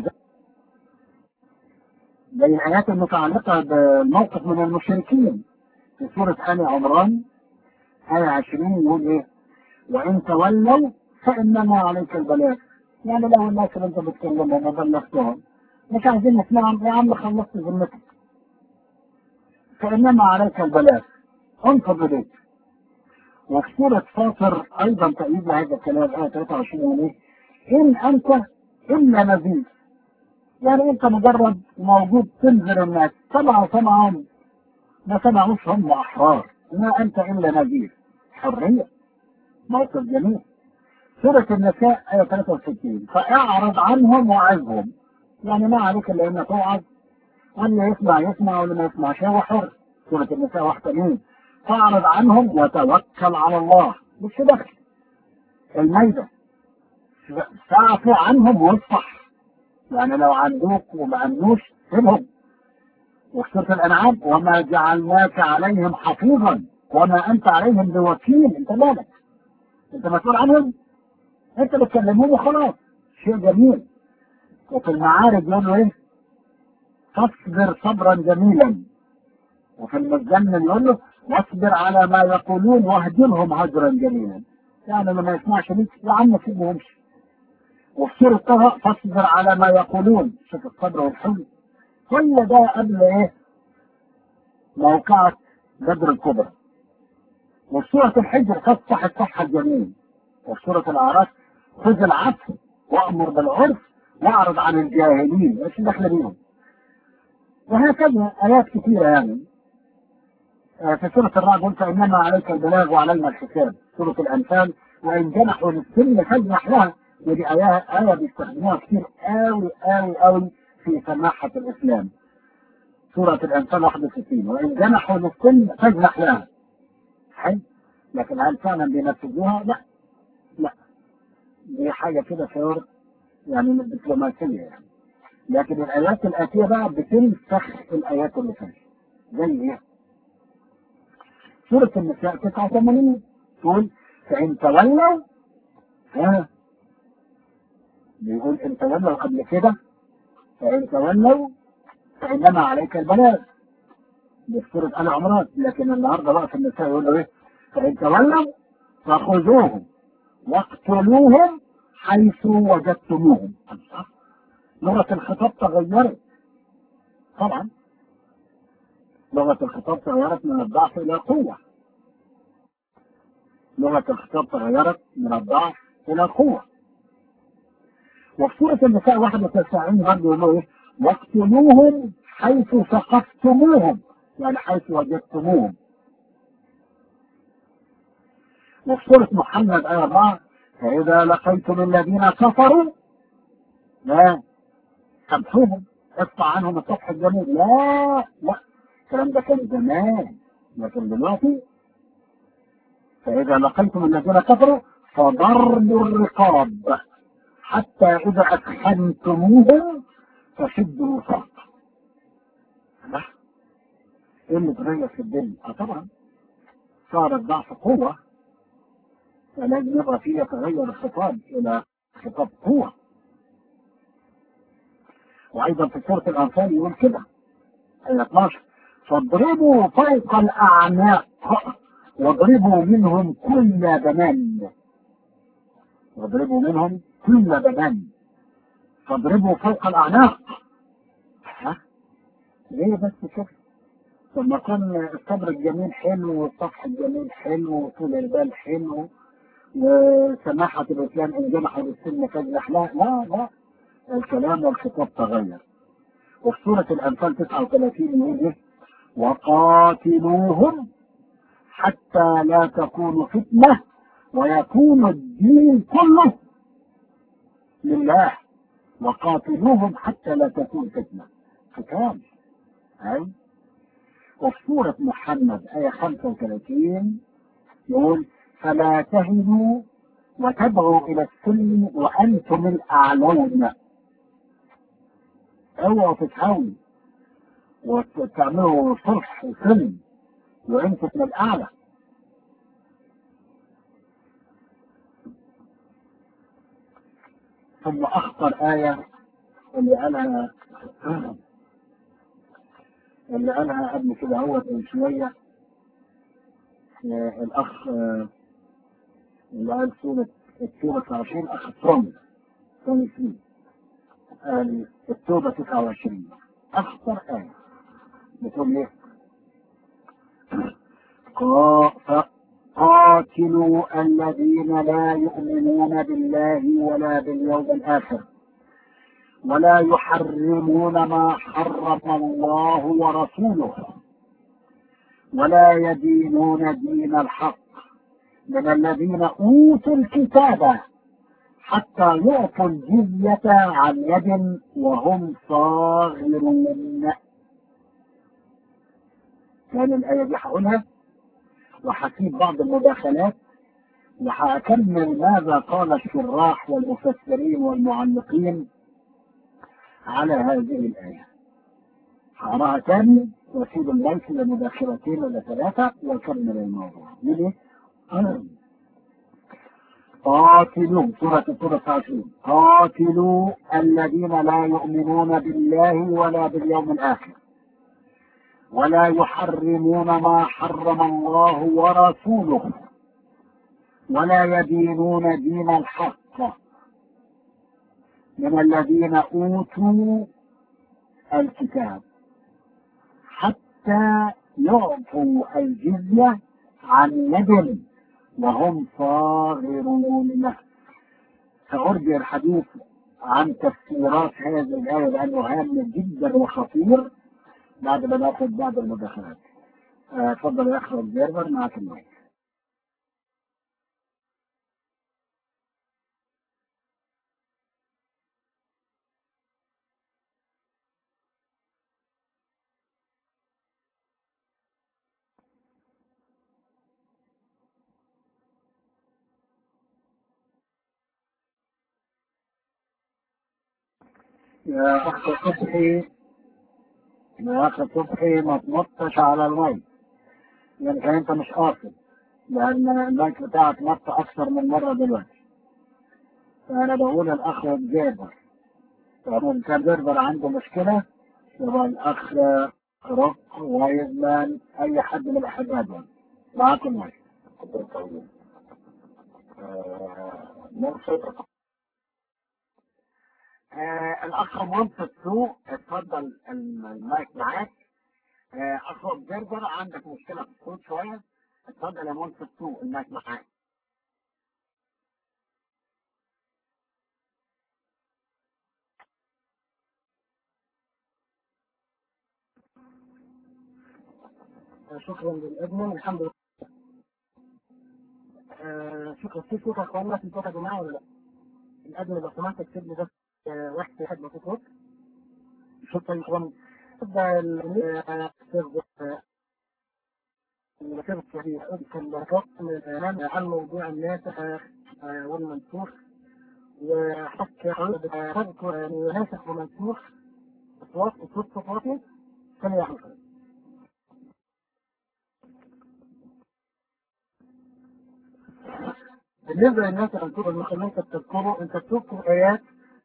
S1: زي الآيات المتعلقة بالموقف من المشركين في سورة آل عمران آية 20 يقول إيه؟ وإن تولوا فإنما عليك البلاغ يعني لو الناس اللي أنت بتكلمهم وبلغتهم مش عايزين نسمعهم يا عم خلصت ذمتك فإنما عليك البلاغ انفض إليك وفي سورة فاطر أيضا تأييد لهذا الكلام آية 23 يعني إن أنت إلا نذير يعني أنت مجرد موجود تنذر الناس سمعوا سمعهم ما سمعوش هم أحرار ما أنت إلا نذير حرية موقف جميل سورة النساء آية 63 فاعرض عنهم وعظهم يعني ما عليك إلا إنك توعظ واللي يسمع يسمع واللي ما يسمعش هو حر سورة النساء 81 فاعرض عنهم وتوكل على الله مش دخل الميدة فاعفو عنهم واصفح يعني لو عندوك وما عندوش سيبهم وفي سورة الأنعام وما جعلناك عليهم حفيظا وما أنت عليهم بوكيل أنت مالك أنت مسؤول عنهم أنت بتكلمهم وخلاص شيء جميل وفي المعارج يقولوا إيه فاصبر صبرا جميلا وفي المزمل يقول له واصبر على ما يقولون واهجرهم هجرا جميلا يعني لما يسمعش ليك يا عم سيبه وامشي وفي سورة طه فاصبر على ما يقولون شوف الصبر والحلم كل ده قبل ايه موقعة بدر الكبرى وفي سورة الحجر فاصفح الصح الجميل وفي سورة الأعراف خذ العفو وأمر بالعرف واعرض عن الجاهلين مش دخل بيهم وهكذا آيات كثيرة يعني في سورة الرعد قلت إنما عليك البلاغ وعلينا الحساب سورة الأنفال وإن جنحوا للسن فاجنح لها ودي آية آية بيستخدموها كتير قوي قوي قوي في سماحة الإسلام سورة الأنفال 61 وإن جنحوا للسن فاجنح لها حلو لكن هل فعلا بينفذوها؟ لا لا دي حاجة كده شعور يعني من الدبلوماسية يعني لكن الآيات الآتية بقى بتنسخ الآيات اللي فاتت زي إيه؟ سورة النساء 89 تقول فإن تولوا ها بيقول إن تولوا قبل كده فإن تولوا فإنما عليك البلاغ دي في سورة آل عمران لكن النهارده بقى في النساء يقول له إيه؟ فإن تولوا فخذوهم واقتلوهم حيث وجدتموهم لغة الخطاب تغيرت طبعا لغة الخطاب تغيرت من الضعف إلى قوة لغة الخطاب تغيرت من الضعف إلى قوة وفي سورة النساء 91 برضه يقولوا إيه؟ واقتلوهم حيث ثقفتموهم يعني حيث وجدتموهم وفي سورة محمد آية 4 فإذا لقيتم الذين كفروا لا سامحوهم اقطع عنهم الصفح الجميل لا لا الكلام ده كان زمان لكن دلوقتي فإذا لقيتم الذين كفروا فضرب الرقاب حتى إذا أدخنتموهم فشدوا الوثاق لا ايه اللي اتغير في الدنيا؟ اه طبعا صار الضعف قوة فلازم يبقى فيه يتغير الخطاب إلى خطاب قوة وأيضا في سورة الأنفال يقول كده آية 12 فاضربوا فوق الأعناق واضربوا منهم كل بنان واضربوا منهم كل بنان فاضربوا فوق الأعناق ها؟ ليه بس كده؟ لما كان الصبر الجميل حلو والصفح الجميل حلو وطول البال حلو وسماحة الإسلام إن جنحوا للسن فاجنح لا لا لا الكلام والخطاب تغير وفي سورة الأنفال 39 يقول وقاتلوهم حتى لا تكون فتنة ويكون الدين كله لله وقاتلوهم حتى لا تكون فتنة قتال أي وفي سورة محمد آية 35 يقول فلا تهنوا وتدعوا إلى السلم وأنتم الأعلون اوعوا تتهاونوا وتعملوا صلح وسلم وانتم من الأعلى ثم أخطر آية اللي قالها اللي قالها قبل كده هو من شوية آه الأخ آه اللي قال سورة التوبة 29 أخ ترومي ترومي سميث قال التوبة 29 أخطر آية بتقول إيه؟ فقاتلوا الذين لا يؤمنون بالله ولا باليوم الآخر ولا يحرمون ما حرم الله ورسوله ولا يدينون دين الحق من الذين أوتوا الكتاب حتى يعطوا الجزية عن يد وهم صاغرون كان الآية دي هقولها وهسيب بعض المداخلات وهكمل ماذا قال الشراح والمفسرين والمعلقين على هذه الآية هقراها تاني واسيب المايك لمداخلتين ولا ثلاثة واكمل الموضوع ليه؟ قاتلوا سورة سورة 20 قاتلوا الذين لا يؤمنون بالله ولا باليوم الآخر ولا يحرمون ما حرم الله ورسوله ولا يدينون دين الحق من الذين أوتوا الكتاب حتى يعطوا الجزية عن يد وهم صاغرون سأرجع الحديث عن تفسيرات هذه الآية لأنه هام جدا وخطير بعد ما ناخد بعض المداخلات. اتفضل يا أخ الجيربر معك المايك. يا أخ صبحي يا أخ صبحي ما تنطش على المايك يعني كان أنت مش قاصد لأن المايك بتاعك نط أكثر من مرة دلوقتي فأنا بقول الأخ جابر طبعا كان جابر عنده مشكلة يبقى الأخ رق وايزمان أي حد من الأحباب يعني معاكم المايك مرشد آه الاخ منصف سوء اتفضل المايك معاك آه اخ جرجر عندك مشكله في الصوت شويه اتفضل يا منصف سوء المايك معاك آه شكرا للاذن الحمد لله شكرا في صوت يا اخوانا في صوت يا جماعه ولا لا؟ الاذن لو سمحت اكتب لي بس واحد يحب صوت شكرا لكم تبدا عن موضوع الناسخ والمنسوخ وحتى تذكر ناسخ ومنسوخ اصوات اصوات صوتي ثانية واحدة بالنسبة للناس المنسوخ المثل انت بتذكره انت بتذكر ايات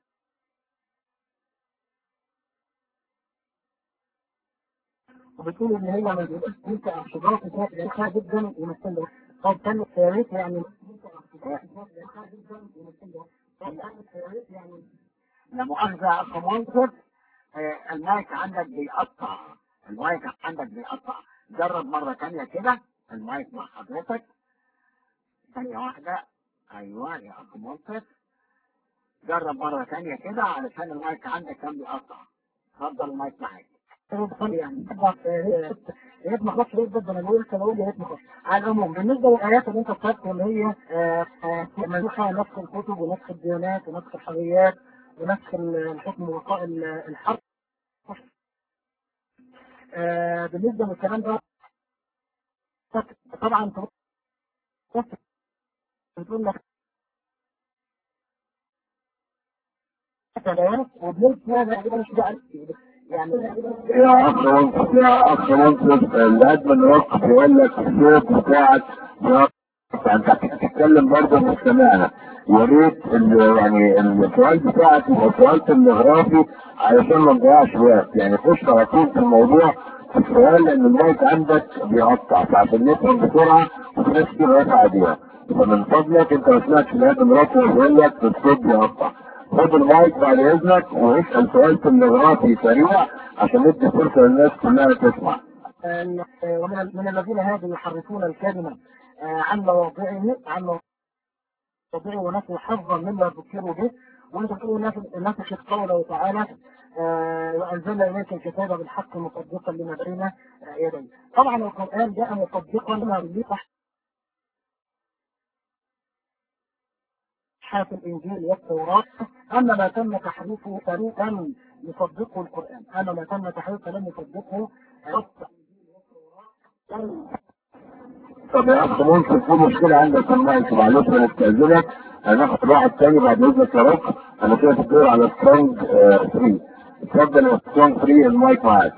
S1: وبتقول ان هي ما بيبقاش انت اشجارات تاريخها جدا ومثل طب كان التاريخ يعني لا مؤاخذة يا أخ منصف المايك عندك بيقطع المايك عندك بيقطع جرب مرة تانية كده المايك مع حضرتك ثانية واحدة أيوه يا أخ منصف جرب مرة تانية كده علشان المايك عندك كان بيقطع اتفضل المايك معاك يعني يا ريت ما اخش ليه جدا انا بقول كده بقول يا ريت ما اخش على العموم بالنسبه للايات اللي انت بتذكر اللي هي منسوخه نسخ الكتب ونسخ الديانات ونسخ الحريات ونسخ الحكم وقاء الحرب بالنسبه للكلام ده طبعا بتقول لك وبنلت هذا مش بقى يعني
S4: يا اخ منصف يا اخ منصف الادمن وقف يقول لك الصوت بتاعك انت بتتكلم برضه مش سامعنا يا ريت يعني السؤال بتاعك يبقى سؤال تلغرافي علشان ما نضيعش وقت يعني خش على طول في الموضوع في السؤال لان المايك عندك بيقطع فعشان نفهم بسرعه وفي ناس كتير واقفه عليها فمن فضلك انت ما سمعتش الادمن وقف يقول لك الصوت بيقطع خد المايك بعد اذنك واسال سؤال تلغرافي سريع عشان ندي فرصه للناس كلها تسمع
S1: آه، ومن من الذين هادوا يحرفون الكلمة آه، عن مواضعه عن مواضعه ونسوا حظا مما ذكروا به وانت تقول نسخ قوله تعالى آه، وانزلنا اليك الكتاب بالحق مصدقا لما بين آه، يديه طبعا القران جاء مصدقا لما بيصح صحاف الانجيل والتوراه اما ما تم تحريفه فلم يصدقه القران اما ما تم تحريفه فلم يصدقه
S4: طب يا اخ ممكن في مشكلة عندك في المايك معلش انا استاذنك هناخد واحد تاني بعد اذنك يا رب انا كده بتدور على سترونج 3 اتفضل يا سترونج 3 المايك معاك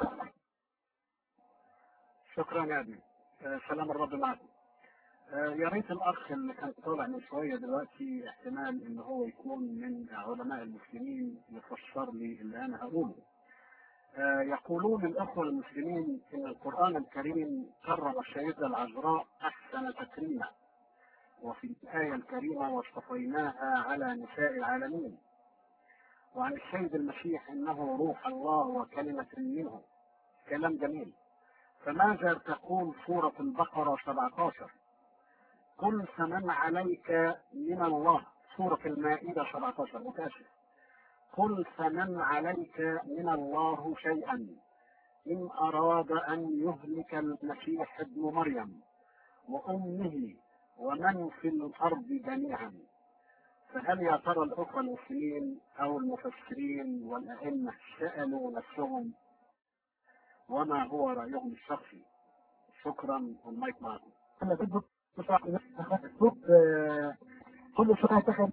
S1: شكرا يا ابني آه، سلام الرب معكم آه، يا ريت الاخ اللي كان طالع من شويه دلوقتي احتمال ان هو يكون من علماء المسلمين يفسر لي اللي انا هقوله آه، يقولون الاخوه المسلمين ان القران الكريم كرم الشهيده العذراء احسن تكريما وفي الايه الكريمه واصطفيناها على نساء العالمين وعن السيد المسيح انه روح الله وكلمه منه كلام جميل فماذا تقول سورة البقرة 17 قل فمن عليك من الله سورة المائدة 17 متأسف قل فمن عليك من الله شيئا إن أراد أن يهلك المسيح ابن مريم وأمه ومن في الأرض جميعا فهل يا ترى الأخوة المسلمين أو المفسرين والأئمة سألوا نفسهم وما هو رأيهم الشخصي شكرا والمايك معكم أنا بدي صوت كل شوية تاخد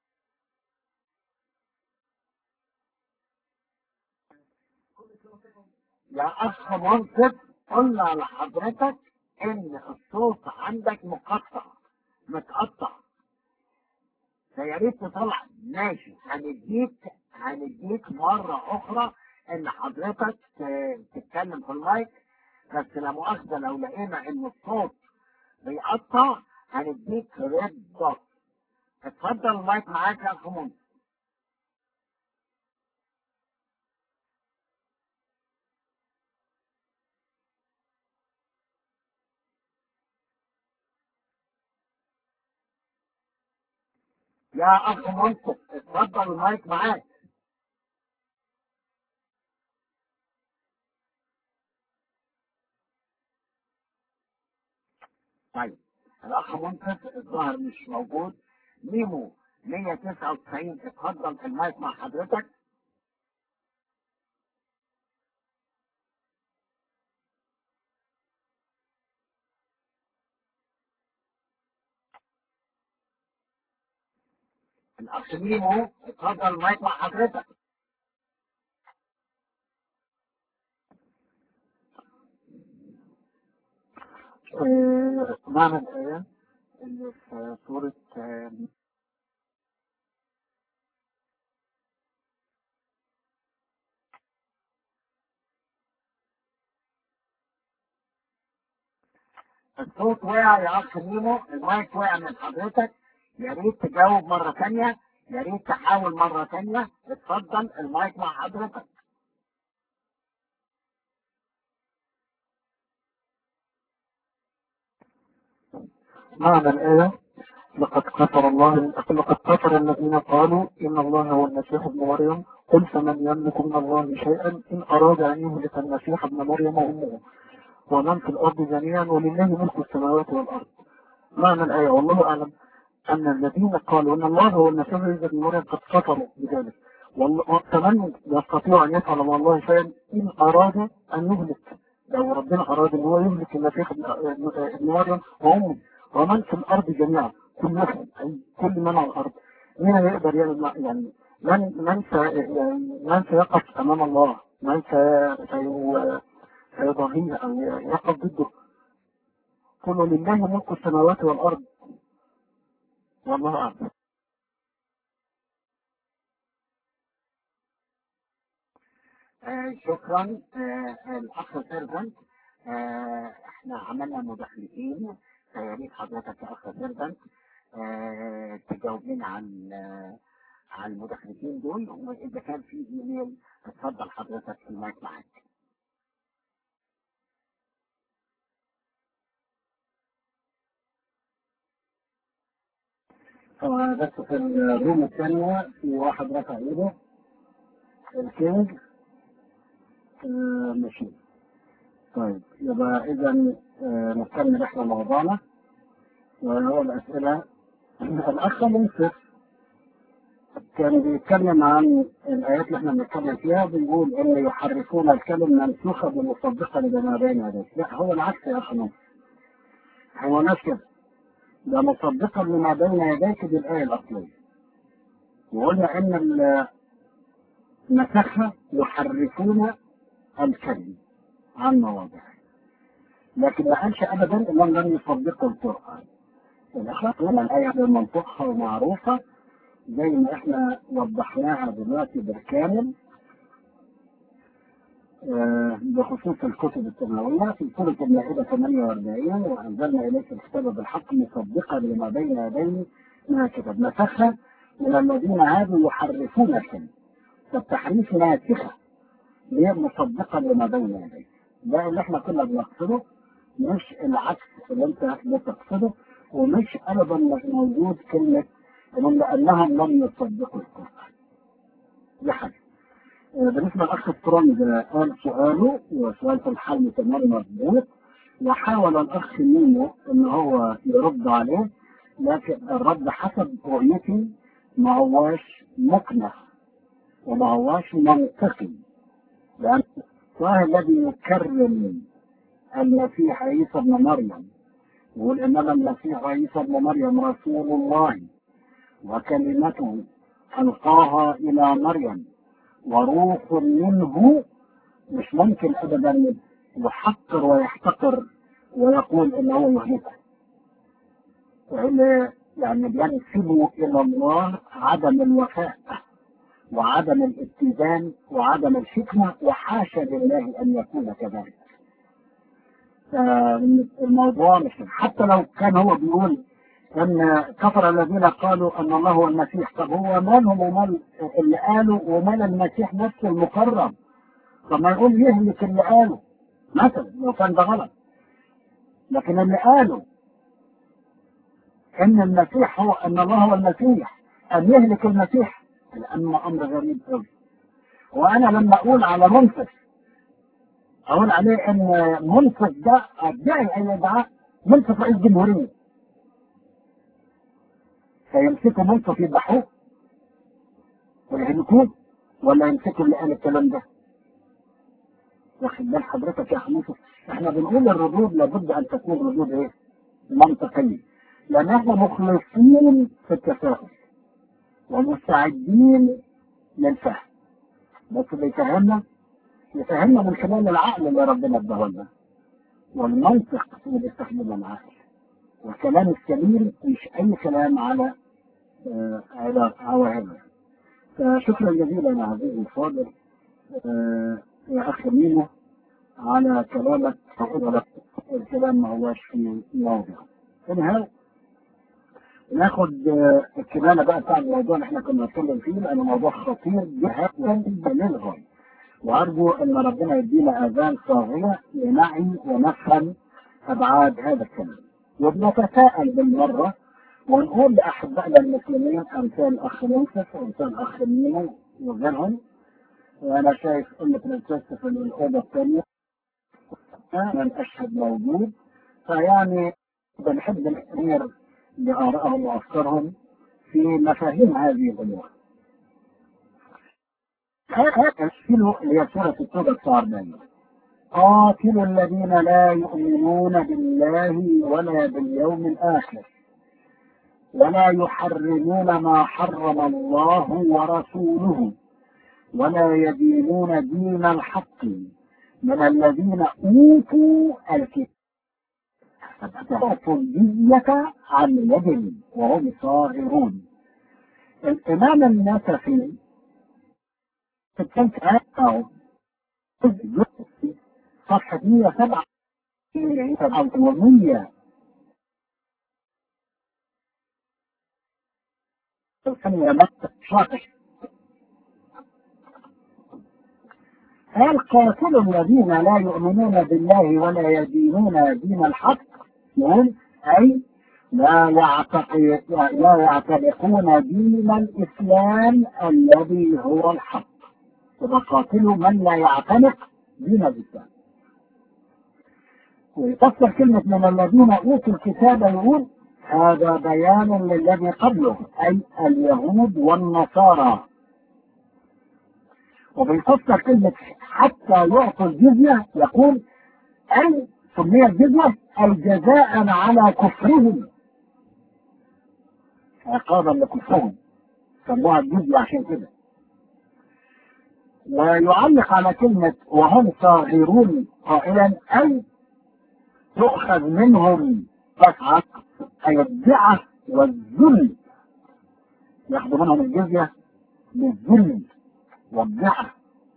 S1: يا أخ منصف قلنا لحضرتك إن الصوت عندك مقطع متقطع فيا ريت تطلع ماشي هنديك هنديك مرة أخرى إن حضرتك ت- تتكلم في المايك بس لا مؤاخذة لو لقينا إن الصوت بيقطع هنديك ريد دوت اتفضل المايك معاك يا أخ منصف يا أخ منصف اتفضل المايك معاك طيب الأخ منصف الظاهر مش موجود ميمو 199 اتفضل المايك مع حضرتك الأخ ميمو اتفضل المايك مع حضرتك آه، معنى الآية اللي في سورة آه، الصوت وقع يا أخ ميمو المايك وقع من حضرتك يا ريت تجاوب مرة تانية يا ريت تحاول مرة تانية اتفضل المايك مع حضرتك معنى الآية لقد كفر الله لقد كفر الذين قالوا إن الله هو المسيح ابن مريم قل فمن يملك من الله شيئا إن أراد أن يهلك المسيح ابن مريم وأمه ومن في الأرض جميعا ولله ملك السماوات والأرض معنى الآية والله أعلم أن الذين قالوا أن الله هو المسيح ابن مريم قد كفروا بذلك والله- وكمان يستطيع أن يفعل مع الله شيئا إن أراد أن يهلك لو ربنا أراد أن هو يهلك المسيح ابن ابن مريم وأمه ومن في الأرض جميعا كلهم أي كل من على الأرض مين يقدر يعمل مع- يعني من من سي يعني من سيقف أمام الله من سي سي- سيضاهيه أو يقف ضده كل لله ملك السماوات والأرض والله أعلم آه شكرا آه الأخ سيرفنت آه احنا عملنا مداخلتين فيا ريت حضرتك يا أخ سيرفنت آه تجاوب لنا عن آه عن المداخلتين دول وإذا كان في إيميل اتفضل حضرتك المايك معاك فبس في الروم الثانية في واحد رفع ايده الكينج آه، ماشي طيب يبقى اذا آه، نكمل احنا موضوعنا وهو الاسئلة الاخ منصف كان بيتكلم عن الايات اللي احنا بنتكلم فيها بيقول ان يحرفون الكلم منسوخة بمصدقة لما بين يديه لا هو العكس يا اخي منصف هو نفس كده ده مصدقا لما بين يديك بالآية الأصلية وقلنا إن ال- نسخها يحرفون الكلم عن مواضعه لكن ما قالش أبدا إنهم لم يصدقوا القرآن الأخلاق لما الآية منطقها ومعروفة زي ما إحنا وضحناها دلوقتي بالكامل آه، بخصوص الكتب السماوية في سورة المائدة 48 وأنزلنا إليك الكتاب بالحق مصدقا لما بين يديه ما كتب نسخها من الذين عادوا يحرفون الكلمة فالتحريف ناسخة ليه مصدقا لما بين يديه ده اللي احنا كنا بنقصده مش العكس اللي انت بتقصده ومش ابدا مش موجود كلمة من لأنهم لم يصدقوا القرآن دي حاجة بالنسبة للأخ سترونج قال سؤاله وسؤال في الحل تمام مظبوط وحاول الأخ ميمو إن هو يرد عليه لكن الرد حسب رؤيتي ما هواش مقنع وما هواش منطقي لأن الله الذي يكرم المسيح عيسى ابن مريم يقول إنما المسيح عيسى ابن مريم رسول الله وكلمته ألقاها إلى مريم وروح منه مش ممكن ابدا يحقر ويحتقر ويقول انه يهلكه وإن يعني بينسبوا الى الله عدم الوفاء وعدم الاتزان وعدم الحكمة وحاشا لله ان يكون كذلك الموضوع مش حتى لو كان هو بيقول ان كفر الذين قالوا ان الله هو المسيح طب هو مالهم ومال اللي قالوا ومال المسيح نفسه المقرب طب ما يقول يهلك اللي قالوا مثلا لو كان ده غلط لكن اللي قالوا ان المسيح هو ان الله هو المسيح ان يهلك المسيح اما امر غريب قوي وانا لما اقول على منصف اقول عليه ان منصف ده ادعي ان يدعى منصف رئيس جمهوريه فيمسكوا منصف يذبحوه ويهلكوه ولا يمسكوا اللي قال الكلام ده واخد بال حضرتك يا حموسه احنا بنقول الردود لابد ان تكون ردود ايه منطقيه لان احنا مخلصين في التفاهم ومستعدين للفهم بس بيفهمنا يفهمنا من خلال العقل اللي ربنا اداه لنا والمنطق اللي بيستخدمه العقل والكلام السليم مش اي كلام على آه على عواهبه فشكرا جزيلا يا عزيزي الفاضل آه يا اخي ميمو على كلامك الكلام ما هواش في موضع انها ناخد آه الكمالة بقى بتاع الموضوع اللي احنا كنا بنتكلم فيه لانه موضوع خطير جدا للغاية وارجو ان ربنا يدينا اذان صاغية لنعي ونفهم ابعاد هذا الكلام وبنتساءل بالمرة ونقول لأحبائنا المسلمين أمثال أخ يوسف وأمثال أخ ميمو وغيرهم وأنا شايف أن برنسيسة في الأوضة الثانية من أشهد موجود فيعني بنحب الأمير بآرائهم وأفكارهم في مفاهيم هذه الأمور. هذا الشيء اللي هي سورة التوبة 49 قاتلوا الذين لا يؤمنون بالله ولا باليوم الآخر ولا يحرمون ما حرم الله ورسوله ولا يدينون دين الحق من الذين أوتوا الكتاب فأعطوا الجزية عن يد وهم صاغرون الإمام النسفي في الثالث آية صفحة 107 و100 قال قاتلوا الذين لا يؤمنون بالله ولا يدينون دين الحق يقول أي لا يعتقد لا يعتنقون دين الإسلام الذي هو الحق وقاتلوا من لا يعتنق دين الإسلام ويفسر كلمة من الذين أوتوا الكتاب يقول هذا بيان للذي قبله أي اليهود والنصارى وبيفسر كلمة حتى يعطوا الجزية يقول أي سميت جزية أي جزاء على كفرهم عقابا لكفرهم سموها الجزية عشان كده ويعلق على كلمة وهم صاغرون قائلا أي تؤخذ منهم قطعة أي الدعة والذل ياخذوا منهم الجزية بالذل والدعة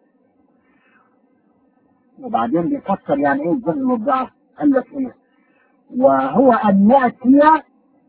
S1: وبعدين بيفسر يعني ايه الذل والدعة قال لك ايه وهو ان ياتي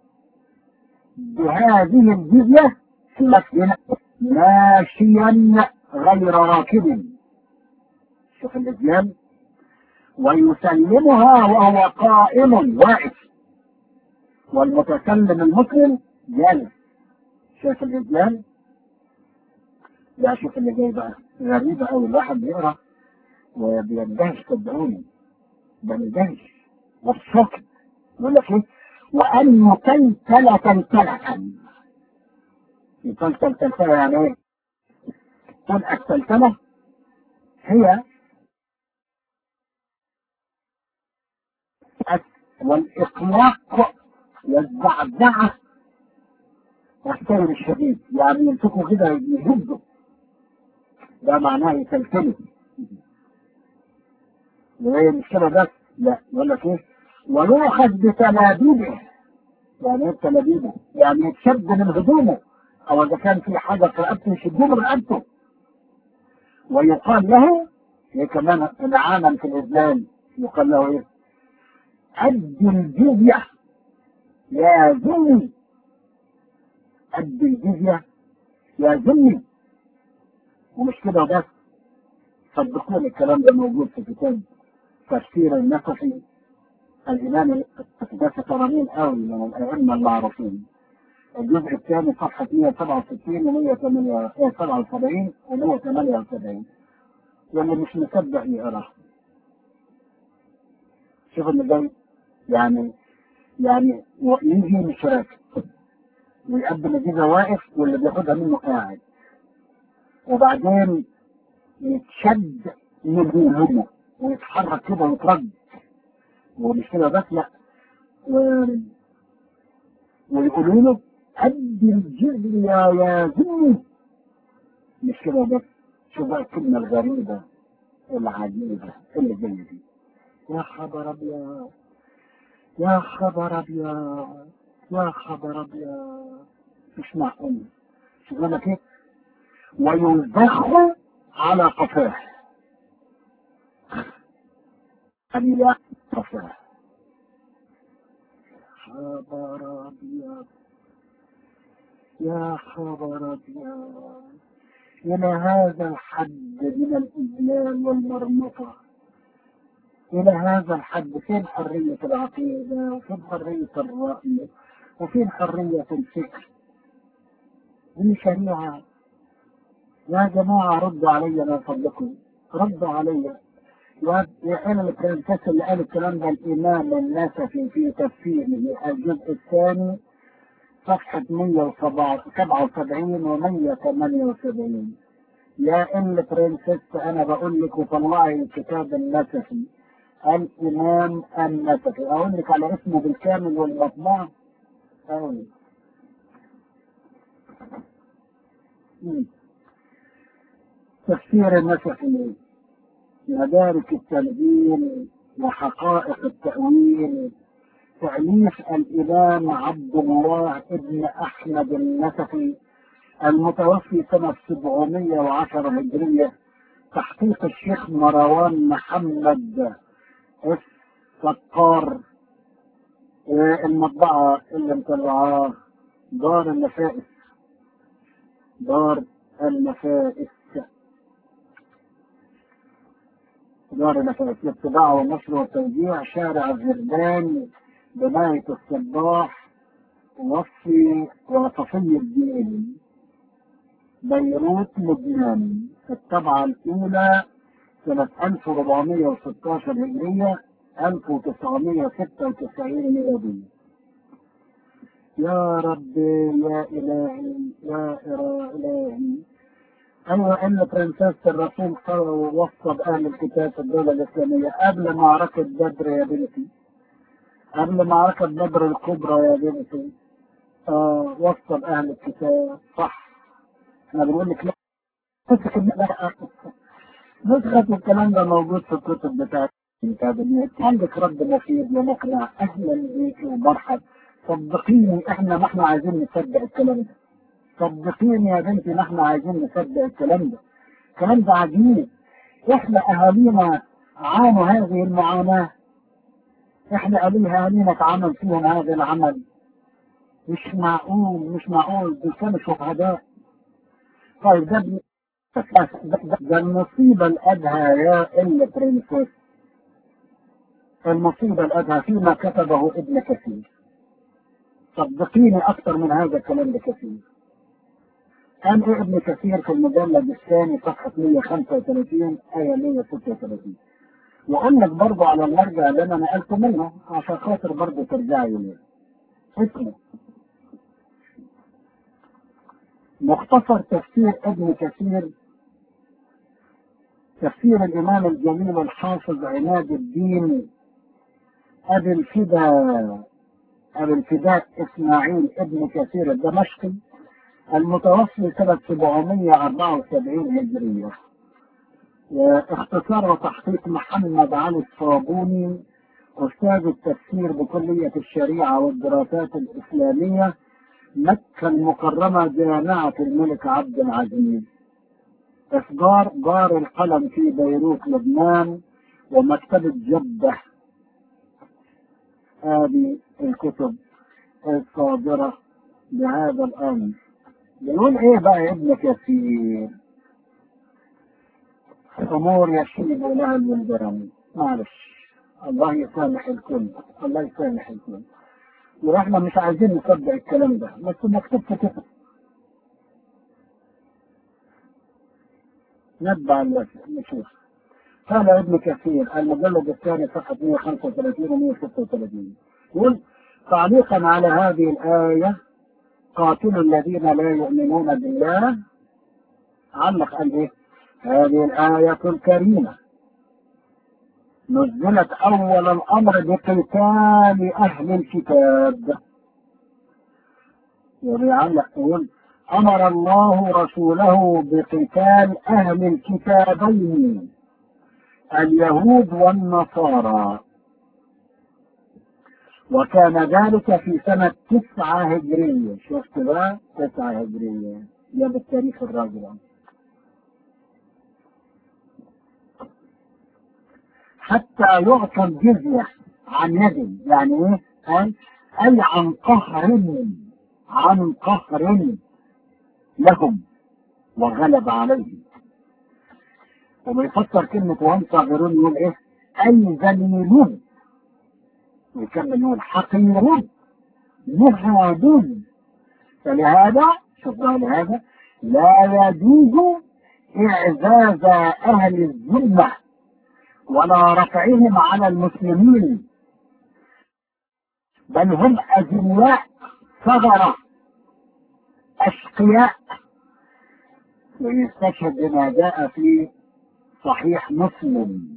S1: بهذه الجزية في مسجد ماشيا غير راكب شوف الإسلام ويسلمها وهو قائم واقف والمتكلم المسلم جالس شايف الإسلام لا شوف اللي جاي بقى غريبة أوي الواحد بيقرا وبيندهش صدقوني بيندهش والسكت يقول لك ايه وأن يتلتل تلتلة يتلتل تلتلة يعني ايه؟ تقول التلتلة هي والإطلاق والزعزعة والسير الشديد يعني يمسكوا كده يهدوا ده معناه يتلتلوا وهي مش كده بس لا يقول لك ايه ويؤخذ بتلابيبه يعني ايه بتلابيبه؟ يعني يتشد من هدومه او اذا كان في حاجه في رقبته يشدوه من رقبته ويقال له هي كمان العالم في الاسلام يقال له ايه؟ أدي الجزية يا ذمي أدي الجزية يا ذمي ومش كده بس صدقوني الكلام ده موجود في كتاب تفسير النقفي الإمام ده ترانين قوي من الأئمة المعروفين الجزء الثاني صفحة 167 و 177 و 178 واللي مش مصدق يقراه شوف اللي جاي يعني يعني يجي مش راكب ويقدم الجيزة واقف واللي بياخدها منه قاعد وبعدين يتشد من هدومه ويتحرك كده ويترد ومش كده بس لا و... ويقولوا له أدي الجزية يا ذمي مش كده بس شوف بقى الكلمة الغريبة العجيبة اللي زي دي يا خبر ابيض يا خبر ابيض يا خبر ابيض مش معقول شوف لك ايه وينفخ على قفاه على قفاه خبر ابيض يا خبر ابيض الى هذا الحد من الاذلال والمرمطه إلى هذا الحد فين حرية العقيدة وفين حرية الرأي وفين حرية الفكر دي شريعة يا جماعة ردوا علي من فضلكم ردوا علي يا أنا البرنسس اللي قال الكلام ده الإمام النسفي في تفسيره الجزء الثاني صفحة 177 و 178 يا ام برنسس انا بقول لك وطلعي الكتاب النسفي الإمام النسفي أقول لك على اسمه بالكامل والمطبعة أقول تفسير النسفي مدارك التنزيل وحقائق التأويل تأليف الإمام عبد الله ابن أحمد النسفي المتوفي سنة 710 هجرية تحقيق الشيخ مروان محمد السكار المطبعة اللي مطلعاه دار النفائس دار النفائس دار النفائس للطباعة والنشر والتوزيع شارع الزردان بناية الصباح وصي وصفي الدين بيروت لبنان الطبعة الأولى سنة 1416 هجرية 1996 ميلادية يا رب يا إلهي يا إلهي أيوة إن برنسيس الرسول وصى أهل الكتاب في الدولة الإسلامية قبل معركة بدر يا بنتي قبل معركة بدر الكبرى يا بنتي آه وصى أهل الكتاب صح أنا بقول لك لا نسخة الكلام ده موجود في الكتب بتاعت الأكاديمية عندك رد مفيد ومقنع أهلا بيك ومرحب صدقيني احنا ما احنا عايزين نصدق الكلام ده صدقيني يا بنتي ما احنا عايزين نصدق الكلام ده الكلام ده عجيب احنا اهالينا عانوا هذه المعاناة احنا اهالينا اتعمل فيهم هذا العمل مش معقول مش معقول دول كانوا شهداء طيب ده بي... ده المصيبة الأدهى يا إلا برنسيس المصيبة الأدهى فيما كتبه ابن كثير صدقيني أكثر من هذا الكلام بكثير قال إيه ابن كثير في المجلد الثاني صفحة 135 آية 136 وأقول لك برضه على المرجع اللي أنا نقلته منه عشان خاطر برضه ترجعي ليه اسمه مختصر تفسير ابن كثير تفسير الإمام الجليل الحافظ عماد الدين أبي الفدا أبي الفداء إسماعيل ابن كثير الدمشقي المتوفي سنة 774 هجرية واختصار وتحقيق محمد علي الصابوني أستاذ التفسير بكلية الشريعة والدراسات الإسلامية مكة المكرمة جامعة الملك عبد العزيز إصدار دار القلم في بيروت لبنان ومكتبة جدة هذه الكتب الصادرة بهذا الأمر بيقول إيه بقى يا ابن كثير أمور يشيب لها الولدان معلش الله يسامح الكل الله يسامح الكل ونحن مش عايزين نصدق الكلام ده بس مكتوب في كتب نتبع نشوف قال ابن كثير المجلد الثاني صفحة 135 و 136 يقول تعليقا على هذه الآية قاتلوا الذين لا يؤمنون بالله علق قال ايه هذه الآية الكريمة نزلت أول الأمر بقتال أهل الكتاب وبيعلق يقول أمر الله رسوله بقتال أهل الكتابين اليهود والنصارى وكان ذلك في سنة تسعة هجرية شفت بقى تسعة هجرية يا بالتاريخ الراجل حتى يعطى الجزية عن يد يعني ايه قال أي عن قهر عن قهر لهم وغلب عليهم وبيفسر كلمة وهم صاغرون يقول ايه أي ذليلون ويكمل يقول حقيرون مهادون فلهذا شوف لهذا لا يجوز إعزاز أهل الذمة ولا رفعهم على المسلمين بل هم أذلاء صغرة أشقياء ويستشهد بما جاء في صحيح مسلم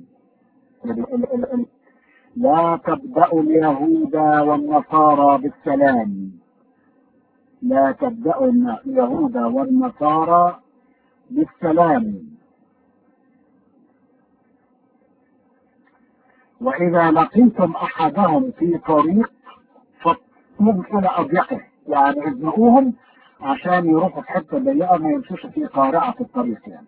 S1: لا تبدأ اليهود والنصارى بالسلام لا تبدأ اليهود والنصارى بالسلام وإذا لقيتم أحدهم في طريق فاطلبوا إلى أضيقه يعني ازنقوهم عشان يروحوا في حتة ضيقة ما يمشوش في قارعة في الطريق يعني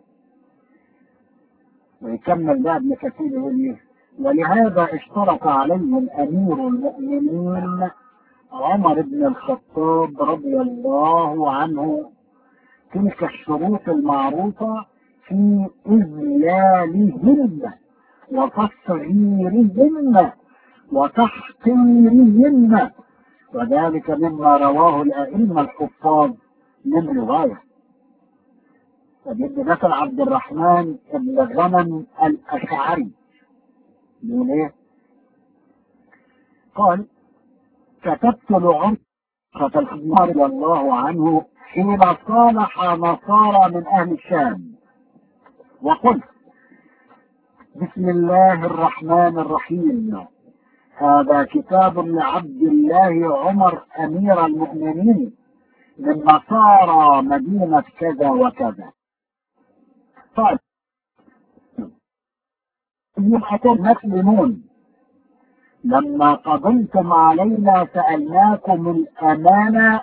S1: ويكمل بقى ابن كثير يقول ايه ولهذا اشترط عليهم امير المؤمنين عمر بن الخطاب رضي الله عنه تلك الشروط المعروفة في إذلالهن وتصغيرهن وتحقيرهن وذلك مما رواه الأئمة الحفاظ من رواية فجد مثل عبد الرحمن بن غنم الأشعري يقول ايه؟ قال كتبت لعمر الخمار رضي الله عنه حين صالح نصارى من أهل الشام وقلت بسم الله الرحمن الرحيم هذا كتاب لعبد الله عمر أمير المؤمنين من نصارى مدينة كذا وكذا قال أيها المسلمون لما قضيتم علينا سألناكم الأمانة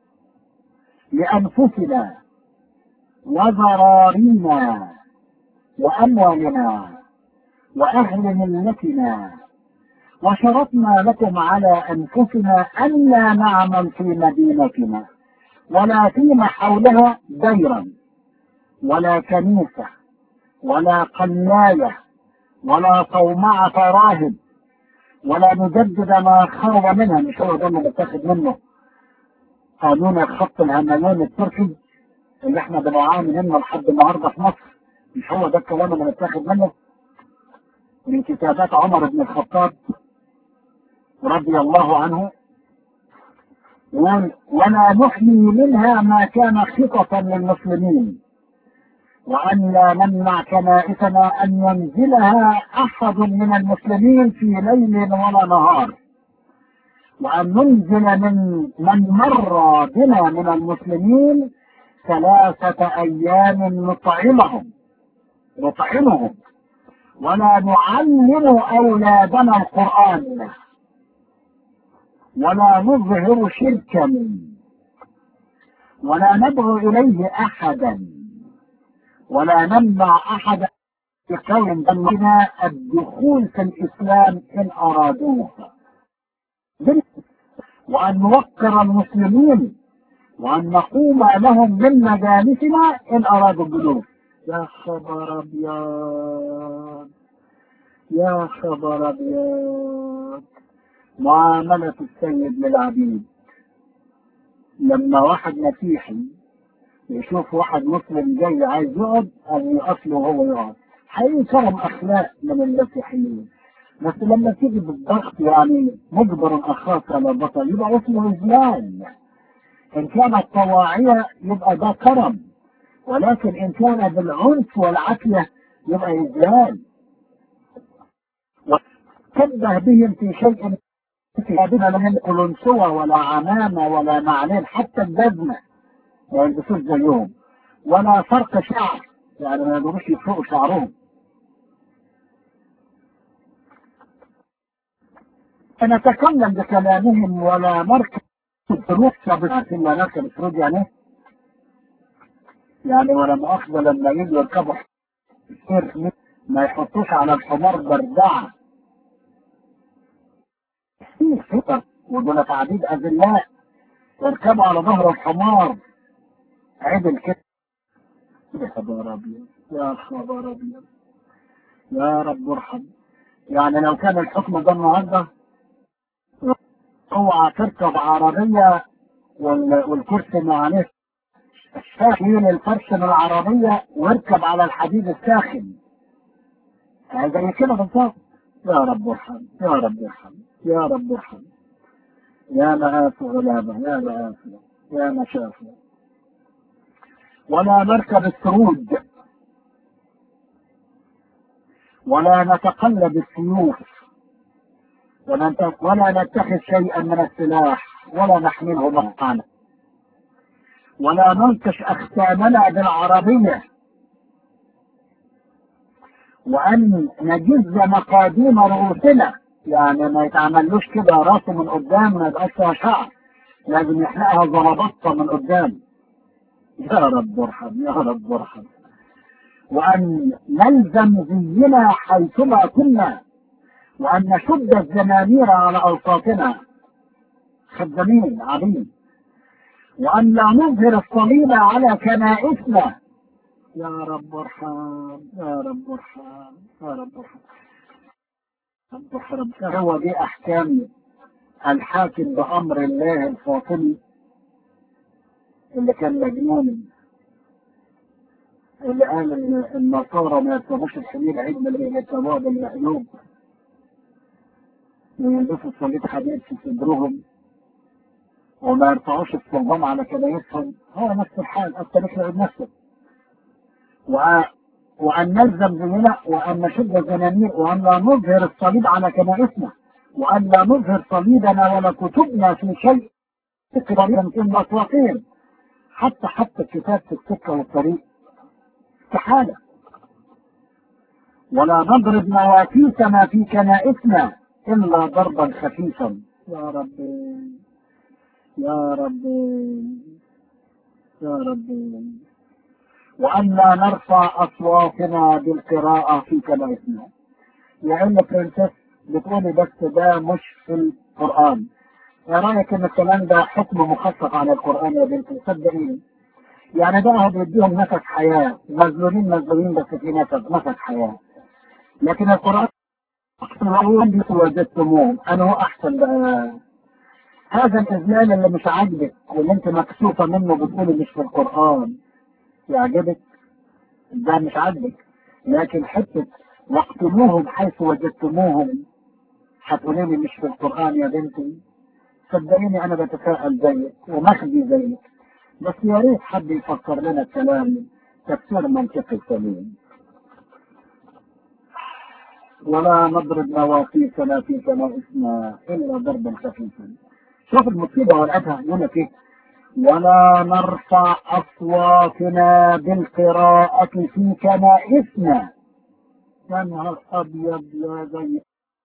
S1: لأنفسنا وذرارينا وأموالنا وأهل ملتنا وشرطنا لكم على أنفسنا أن لا نعمل في مدينتنا ولا فيما حولها ديرا ولا كنيسة ولا قناية ولا صومعة راهب ولا نجدد ما خرج منها مش هو ده اللي بتاخد منه قانون الخط الهملان التركي اللي احنا بنعاني منه لحد النهارده في مصر مش هو ده الكلام اللي بتاخد منه من كتابات عمر بن الخطاب رضي الله عنه ولا نحيي منها ما كان خططا للمسلمين وأن لا نمنع كنائسنا أن ينزلها أحد من المسلمين في ليل ولا نهار وأن ننزل من من مر بنا من المسلمين ثلاثة أيام نطعمهم نطعمهم ولا نعلم أولادنا القرآن ولا نظهر شركا ولا ندعو إليه أحدا ولا نمنع أحدا بقول بنا الدخول في الإسلام إن أرادوه وأن نوقر المسلمين وأن نقوم لهم من مجالسنا إن أرادوا الجلوس يا خبر أبيض يا خبر أبيض معاملة السيد للعبيد لما واحد مسيحي يشوف واحد مسلم جاي عايز يقعد أن يقف له وهو يقعد حقيقي كرم أخلاق من المسيحيين بس لما تيجي بالضغط يعني مجبر أخاك على بطل يبقى اسمه إذلال إن كانت طواعية يبقى ده كرم ولكن إن كان بالعنف والعافية يبقى إذلال وتنبه بهم في شيء بنا لهم قلنسوة ولا عمامة ولا نعلين حتى الجزمة ما يلبسوش زيهم ولا فرق شعر يعني ما يقدروش يفرقوا شعرهم نتكلم بكلامهم ولا نركب سلوك ثابت إلا نركب سلوك يعني يعني ولا مؤاخذة لما يجوا يركبوا السير ما يحطوش على الحمار بردعة في خطط ودول تعديد أذلاء يركبوا على ظهر الحمار عدل كده يا خبر أبيض يا خبر أبيض يا رب ارحم يعني لو كان الحكم ده النهارده اوعى تركب عربية وال- والكرسي معلش شيل الفرش من العربية واركب على الحديد الساخن يعني زي كده بالظبط يا رب ارحم يا رب ارحم يا رب ارحم يا مآسي غلابة يا مآسي يا مشافي ولا نركب السرود ولا نتقلب السيوف ولا نت- ولا نتخذ شيئا من السلاح ولا نحمله معنا ولا ننقش أختامنا بالعربية وأن نجز مقاديم رؤوسنا يعني ما يتعملوش كده راسه من قدام ما يبقاش فيها شعر لازم يحلقها زربطة من قدام يا رب ارحم يا رب ارحم وأن نلزم زينا حيثما كنا وأن نشد الزمامير على أوساطنا خدامين عبيد وأن لا نظهر الصليب على كنائسنا يا رب ارحم يا رب ارحم يا رب ارحم رب ارحم هو دي أحكام الحاكم بأمر الله الفاطمي اللي كان مجنون اللي قال ان النصارى ما يرتبوش الحمير عيد مليئة التواب المقلوب ويلبسوا الصليب حديد في صدرهم وما يرفعوش الصلبان على كنايسهم هو نفس الحال التاريخ يعيد نفسه وأ- وأن نلزم زينا وأن نشد زنانير وأن لا نظهر الصليب على كنائسنا وأن لا نظهر صليبنا ولا كتبنا في شيء تقريبا في الأسواقين حتى حتى الكتاب في السكة والطريق استحالة ولا نضرب نوافيسنا في كنائسنا إلا ضربا خفيفا يا ربي يا ربي يا ربي وأن لا نرفع أصواتنا بالقراءة في كنائسنا لأن برنسس بتقولي بس ده مش في القرآن ايه رأيك ان الكلام ده حكم مخصص على القرآن يا بنتي صدقيني يعني ده هو بيديهم نفس حياة مظلومين مظلومين بس في نفس نفس حياة لكن القرآن هو وجدتموه انا هو احسن بقى هذا الاذلال اللي مش عاجبك واللي انت مكسوفة منه بتقولي مش في القرآن يعجبك ده مش عاجبك لكن حتة واقتلوهم حيث وجدتموهم هتقولي لي مش في القرآن يا بنتي صدقيني انا بتساءل زيك ومخزي زيك بس يا ريت حد يفكر لنا الكلام تفسير منطقي سليم ولا نضرب نواقيسنا في كنائسنا الا ضربا خفيفا شوف المصيبه والادهى يقول لك ايه ولا نرفع اصواتنا بالقراءة في كنائسنا يا نهار ابيض يا زي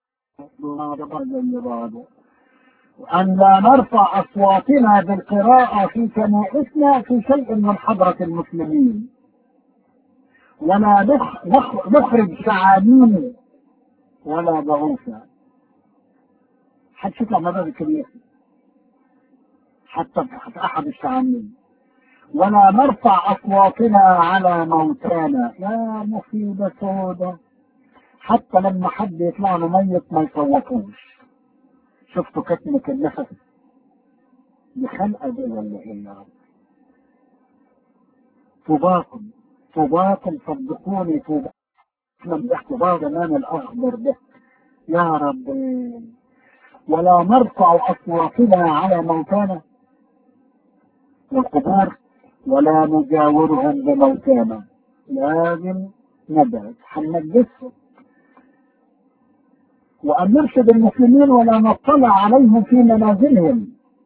S1: زي بعض أن لا نرفع أصواتنا بالقراءة في كنائسنا في شيء من حضرة المسلمين ولا نخ نخ نخرج شعانين ولا ضعوفا حتى يطلع مبادئ الكنيسة حتى في أحد الشعانين ولا نرفع أصواتنا على موتانا يا مصيبة سودة حتى لما حد يطلع له ميت ما يصوتوش شفتوا كتمة النفس دي خلقة دي ولا ايه يا رب طوباكم طوباكم صدقوني طوباكم من تحت بعض امام الاخضر ده يا رب ولا نرفع اصواتنا على موتانا والقبور ولا نجاورهم بموتانا لازم نبعد هننجسهم وأن نرشد المسلمين ولا نطلع عليهم في منازلهم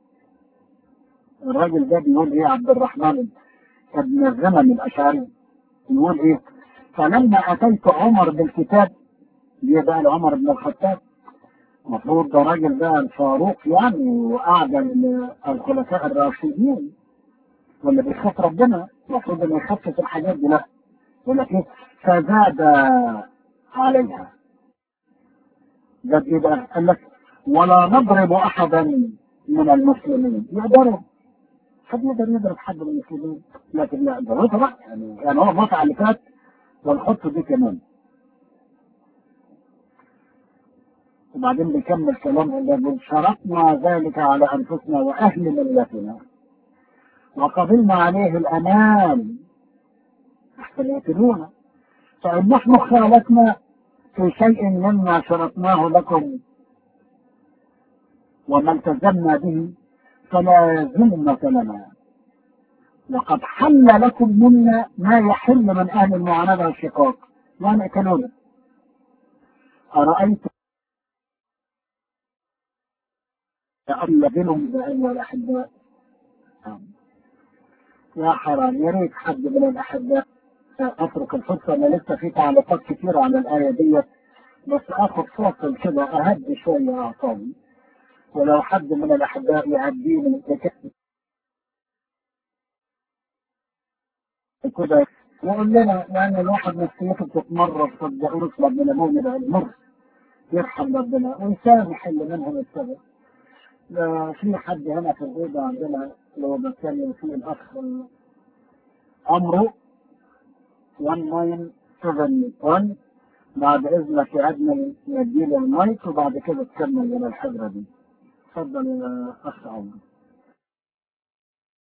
S1: الراجل ده بيقول ايه عبد الرحمن ابن الزمن الأشعري يقول ايه فلما أتيت عمر بالكتاب جه بقى لعمر بن الخطاب المفروض ده راجل ده الفاروق يعني وأعدل الخلفاء الراشدين واللي بيخاف ربنا المفروض انه يخفف الحاجات دي لا يقول لك ايه فزاد عليها ده ايه بقى؟ قال لك ولا نضرب احدا من المسلمين يقدروا حد يقدر يضرب حد من المسلمين لكن لا ضرورة بقى يعني يعني هو الرفع اللي فات ونحط دي كمان وبعدين بيكمل كلامه ده شرطنا ذلك على انفسنا واهل ملتنا وقبلنا عليه الامان احسن يقتلونا فان نحن خالفنا في شيء مما شرطناه لكم وما التزمنا به فلا ذمة لنا وقد حل لكم منا ما يحل من أهل المعاندة والشقاق يعني كانوا أرأيت أبلغنهم بأيها الأحباء يا حرام يا ريت حد من الأحباء اترك الفرصة انا لسه في تعليقات كتيرة على الآية دي بس اخد فاصل كده اهدي شوية اعصابي ولو حد من الأحباء يعديني كده وقول لنا لأن الواحد نفسيته بتتمرر صدقوني في ربنا مؤمن المر يرحم ربنا ويسامح اللي منهم السبب في حد هنا في الأوضة عندنا لو بتكلم فيه الأخ عمرو 1971 بعد إذنك يا أدمن نديله المايك وبعد كده تكمل من الحجرة دي اتفضل يا اخ عمرو